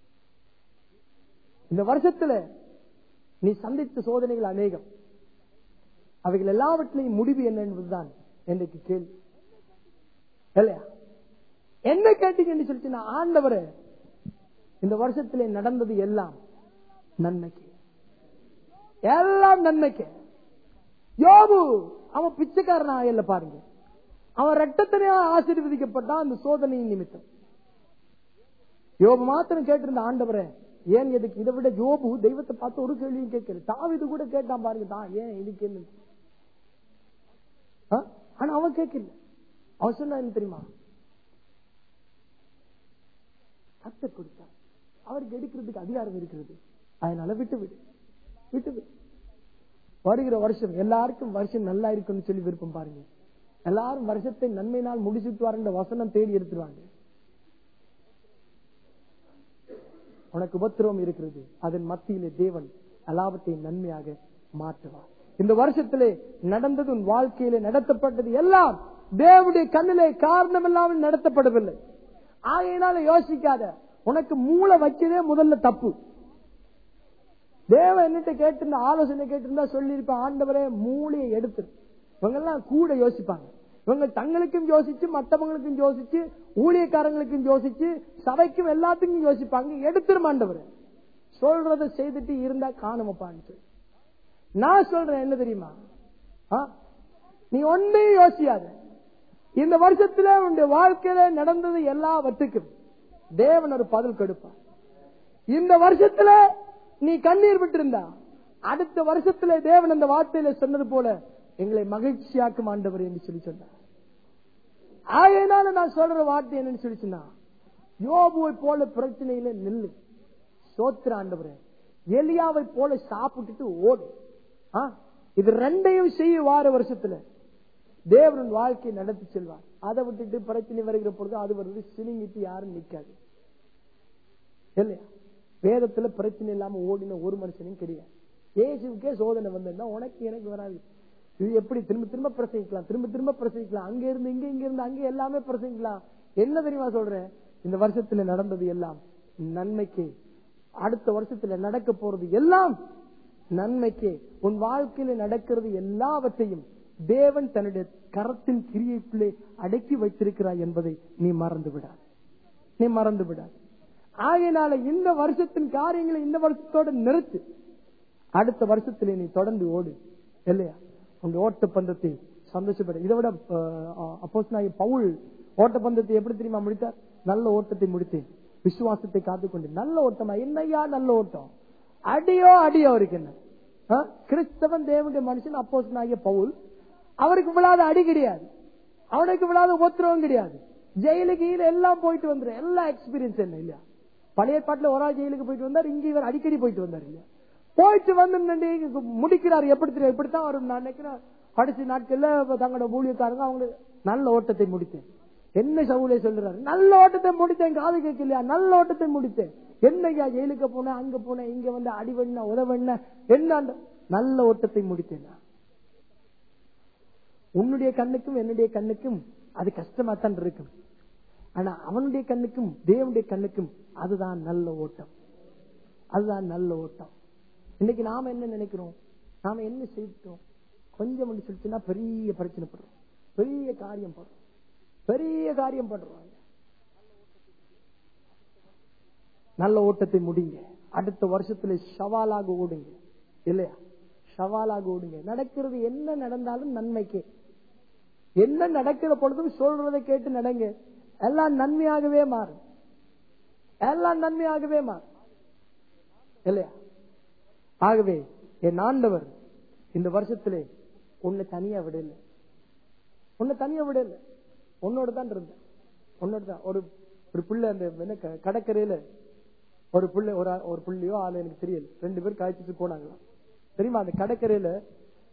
இந்த வருஷத்துல நீ சந்தித்த சோதனைகள் அநேகம் அவைகள் எல்லாவற்றிலையும் முடிவு என்ன என்பதுதான் எனக்கு கேள்வி இல்லையா என்ன கேட்டீங்கன்னு சொல்லிட்டு நான் ஆண்டவரே இந்த வருஷத்திலே நடந்தது எல்லாம் நன்மைக்கு எல்லாம் நன்மைக்கு யோபு அவன் பிச்சைக்காரன் ஆகல பாருங்க அவன் ரட்டத்தினையா ஆசீர்வதிக்கப்பட்டான் அந்த சோதனையின் நிமித்தம் யோபு மாத்திரம் கேட்டிருந்த ஆண்டவரே ஏன் எதுக்கு இதை விட யோபு தெய்வத்தை பார்த்து ஒரு கேள்வியும் கேட்கல தாவிது கூட கேட்டான் பாருங்க தான் ஏன் இதுக்கு என்ன ஆ? ஆனா அவன் கேட்கல அவன் சொன்னா என்ன தெரியுமா கத்தர் கொடுத்தார் அவருக்கு எடுக்கிறதுக்கு அதிகாரம் இருக்கிறது அதனால விட்டு விடு விட்டு விடு வருகிற வருஷம் எல்லாருக்கும் வருஷம் நல்லா இருக்குன்னு சொல்லி விருப்பம் பாருங்க எல்லாரும் வருஷத்தை நன்மையினால் முடிச்சுட்டுவாருன்ற வசனம் தேடி எடுத்துருவாங்க உனக்கு உபத்திரவம் இருக்கிறது அதன் மத்தியிலே தேவன் எல்லாவற்றையும் நன்மையாக மாற்றுவார் இந்த வருஷத்திலே நடந்தது உன் வாழ்க்கையிலே நடத்தப்பட்டது எல்லாம் தேவனுடைய கண்ணிலே காரணம் இல்லாமல் நடத்தப்படவில்லை ஆகையினால யோசிக்காத உனக்கு மூளை வைக்கதே முதல்ல தப்பு தேவன் என்னட்ட கேட்டிருந்த ஆலோசனை கேட்டிருந்தா சொல்லியிருப்ப ஆண்டவரே மூளையை எடுத்து இவங்க எல்லாம் கூட யோசிப்பாங்க இவங்க தங்களுக்கும் யோசிச்சு மற்றவங்களுக்கும் யோசிச்சு ஊழியக்காரங்களுக்கும் யோசிச்சு சபைக்கும் எல்லாத்துக்கும் யோசிப்பாங்க எடுத்துரும் ஆண்டவரே சொல்றதை செய்துட்டு இருந்தா காணுமப்பான்னு சொல்லி நான் சொல்றேன் என்ன தெரியுமா ஆ? நீ ஒன்னையும் யோசியாத இந்த வருஷத்துல உன்னுடைய வாழ்க்கையில நடந்தது எல்லாவற்றுக்கும் தேவன் ஒரு பதில் கொடுப்பார் இந்த வருஷத்துல நீ கண்ணீர் விட்டிருந்தா அடுத்த வருஷத்துல தேவன் அந்த வார்த்தையில சொன்னது போல எங்களை மகிழ்ச்சியாக்கும் ஆண்டவர் என்று சொல்லி சொன்னார் ஆகையினால நான் சொல்ற வார்த்தை என்னன்னு சொல்லி சொன்னா யோபுவை போல பிரச்சனையில நில்லு சோத்திர ஆண்டவரே எலியாவை போல சாப்பிட்டுட்டு ஓடு ஆ? இது ரெண்டையும் செய்ய வார வருஷத்துல தேவன் வாழ்க்கை நடத்தி செல்வார் அதை விட்டுட்டு பிரச்சனை வருகிற பொழுது அது வருது சினிங்கிட்டு யாரும் நிக்காது இல்லையா வேதத்துல பிரச்சனை இல்லாம ஓடின ஒரு மனுஷனும் கிடையாது இயேசுக்கே சோதனை வந்ததுன்னா உனக்கு எனக்கு வராது இது எப்படி திரும்ப திரும்ப பிரசங்கிக்கலாம் திரும்ப திரும்ப பிரசங்கிக்கலாம் அங்க இருந்து இங்க இங்க இருந்து அங்க எல்லாமே பிரசங்கிக்கலாம் என்ன தெரியுமா சொல்றேன் இந்த வருஷத்துல நடந்தது எல்லாம் நன்மைக்கு அடுத்த வருஷத்துல நடக்க போறது எல்லாம் நன்மைக்கு உன் வாழ்க்கையில நடக்கிறது எல்லாவற்றையும் தேவன் தன்னுடைய கரத்தின் கிரியைக்குள்ளே அடக்கி வைத்திருக்கிறாய் என்பதை நீ மறந்து விடாது நீ மறந்து விடாது ஆகையினால இந்த வருஷத்தின் காரியங்களை இந்த வருஷத்தோட நிறுத்து அடுத்த வருஷத்திலே நீ தொடர்ந்து ஓடு இல்லையா உங்க ஓட்ட பந்தத்தை சந்தோஷப்பட இதை விட அப்போஸ் பவுல் ஓட்ட பந்தத்தை எப்படி தெரியுமா முடித்தார் நல்ல ஓட்டத்தை முடித்தேன் விசுவாசத்தை காத்துக்கொண்டு நல்ல ஓட்டமா என்னையா நல்ல ஓட்டம் அடியோ அடியோ அவருக்கு என்ன ஆ? கிறிஸ்தவன் தேவனுடைய மனுஷன் அப்போஸ் பவுல் அவருக்கு விழாத அடி கிடையாது அவனுக்கு விழாத உபத்திரவம் கிடையாது ஜெயிலுக்கு கீழே எல்லாம் போயிட்டு வந்துடும் எல்லா எக்ஸ்பீரியன்ஸ் என்ன இல்லையா பழைய பாட்டுல ஒரு ஆள் ஜெயிலுக்கு போயிட்டு வந்தார் இங்க இவர் அடிக்கடி போயிட்டு வந்தார் இல்லையா போயிட்டு வந்து நின்று முடிக்கிறார் எப்படி தெரியும் இப்படித்தான் வரும் நான் நினைக்கிறேன் கடைசி நாட்கள்ல தங்களோட ஊழியக்காரங்க அவங்க நல்ல ஓட்டத்தை முடித்தேன் என்ன சவுளே சொல்றாரு நல்ல ஓட்டத்தை முடித்தேன் காது கேட்கலையா நல்ல ஓட்டத்தை முடித்தேன் என்னையா ஜெயிலுக்கு போனேன் அங்க போனேன் இங்க வந்து அடிவண்ண உதவண்ண என்ன நல்ல ஓட்டத்தை முடித்தேன் நான். உன்னுடைய கண்ணுக்கும் என்னுடைய கண்ணுக்கும் அது கஷ்டமா தான் இருக்கும் ஆனா அவனுடைய கண்ணுக்கும் தேவனுடைய கண்ணுக்கும் அதுதான் நல்ல ஓட்டம் அதுதான் நல்ல ஓட்டம் இன்னைக்கு நாம என்ன நினைக்கிறோம் நாம என்ன செய்துட்டோம் கொஞ்சம் மட்டும் சொல்லிச்சுன்னா பெரிய பிரச்சனை படுறோம் பெரிய காரியம் படுறோம் பெரிய காரியம் படுறோம் நல்ல ஓட்டத்தை முடிங்க அடுத்த வருஷத்துல சவாலாக ஓடுங்க இல்லையா சவாலாக ஓடுங்க நடக்கிறது என்ன நடந்தாலும் நன்மைக்கு என்ன நடக்கிற பொழுதும் சொல்றதை கேட்டு நடங்க எல்லாம் நன்மையாகவே மாறும் எல்லாம் நன்மையாகவே மாறும் இல்லையா ஆகவே என் ஆண்டவர் இந்த வருஷத்திலே உன்னை தனியா விடல உன்னை தனியா விடல உன்னோட தான் இருந்தேன் உன்னோட தான் ஒரு ஒரு பிள்ளை அந்த என்ன க- கடற்கரையில ஒரு பிள்ளை ஒரு ஆ- ஒரு புள்ளியோ ஆளு எனக்கு தெரியல ரெண்டு பேர் காய்ச்சிட்டு போனாங்களாம் தெரியுமா அந்த கடற்கரையில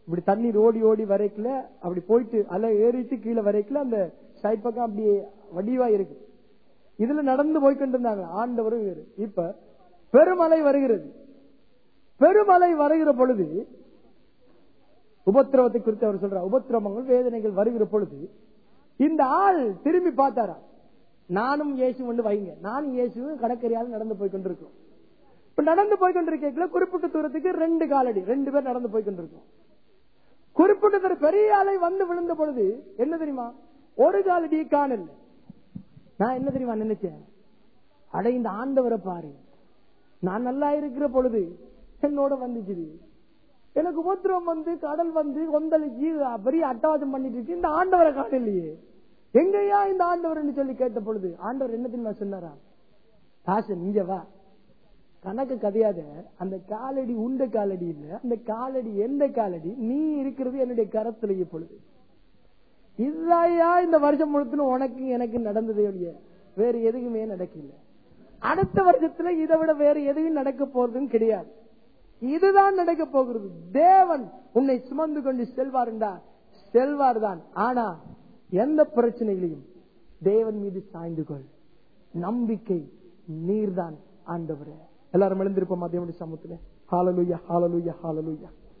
இப்படி தண்ணீர் ஓடி ஓடி வரைக்கல அப்படி போயிட்டு அலை ஏறிட்டு கீழே வரைக்கல அந்த சைட் பக்கம் அப்படியே வடிவா இருக்கு இதுல நடந்து போய்கிட்டு இருந்தாங்க ஆண்டவரும் இவரு. இப்ப பெருமலை வருகிறது பெருமலை வருகிற பொழுது உபத்திரவத்தை குறித்து அவர் சொல்றார் உபத்திரவங்கள் வேதனைகள் வருகிற பொழுது இந்த ஆள் திரும்பி பார்த்தாரா நானும் இயேசு வந்து வைங்க நானும் இயேசுவும் கடற்கரையால் நடந்து போய் கொண்டிருக்கோம் இப்ப நடந்து போய் கொண்டிருக்கல குறிப்பிட்ட தூரத்துக்கு ரெண்டு காலடி ரெண்டு பேர் நடந்து போய் கொண்டிருக்கோம் குறிப்பிட்ட தூரம் பெரிய அலை வந்து விழுந்த பொழுது என்ன தெரியுமா ஒரு காலடி காணல நான் என்ன தெரியுமா நினைச்சேன் அட இந்த ஆண்டவரை பாரு நான் நல்லா இருக்கிற பொழுது என்னோட வந்துச்சு எனக்கு உபத்திரம் வந்து கடல் வந்து கொந்தளிச்சு பெரிய அட்டவாசம் பண்ணிட்டு இருக்கு இந்த ஆண்டவரை காணலையே எங்கயா இந்த ஆண்டவர் சொல்லி கேட்ட பொழுது ஆண்டவர் என்ன தெரியுமா சொன்னாரா தாசன் இங்க வா கணக்கு கதையாத அந்த காலடி உண்ட காலடி இல்ல அந்த காலடி எந்த காலடி நீ இருக்கிறது என்னுடைய கரத்துல இப்பொழுது இதுதாயா இந்த வருஷம் முழுத்துன்னு உனக்கு எனக்கு நடந்ததே ஒழிய வேற எதுவுமே நடக்கல அடுத்த வருஷத்துல இதை விட வேற எதுவும் நடக்க போறதும் கிடையாது இதுதான் நடக்க போகிறது தேவன் உன்னை சுமந்து கொண்டு செல்வாருண்டா செல்வார் தான் ஆனா எந்த பிரச்சனைகளையும் தேவன் மீது சாய்ந்து கொள் நம்பிக்கை நீர்தான் ஆண்டவரே எல்லாரும் எழுந்திருப்போம் தேவனுடைய சமூகத்துல ஹாலலுயா ஹாலலுயா ஹாலலுயா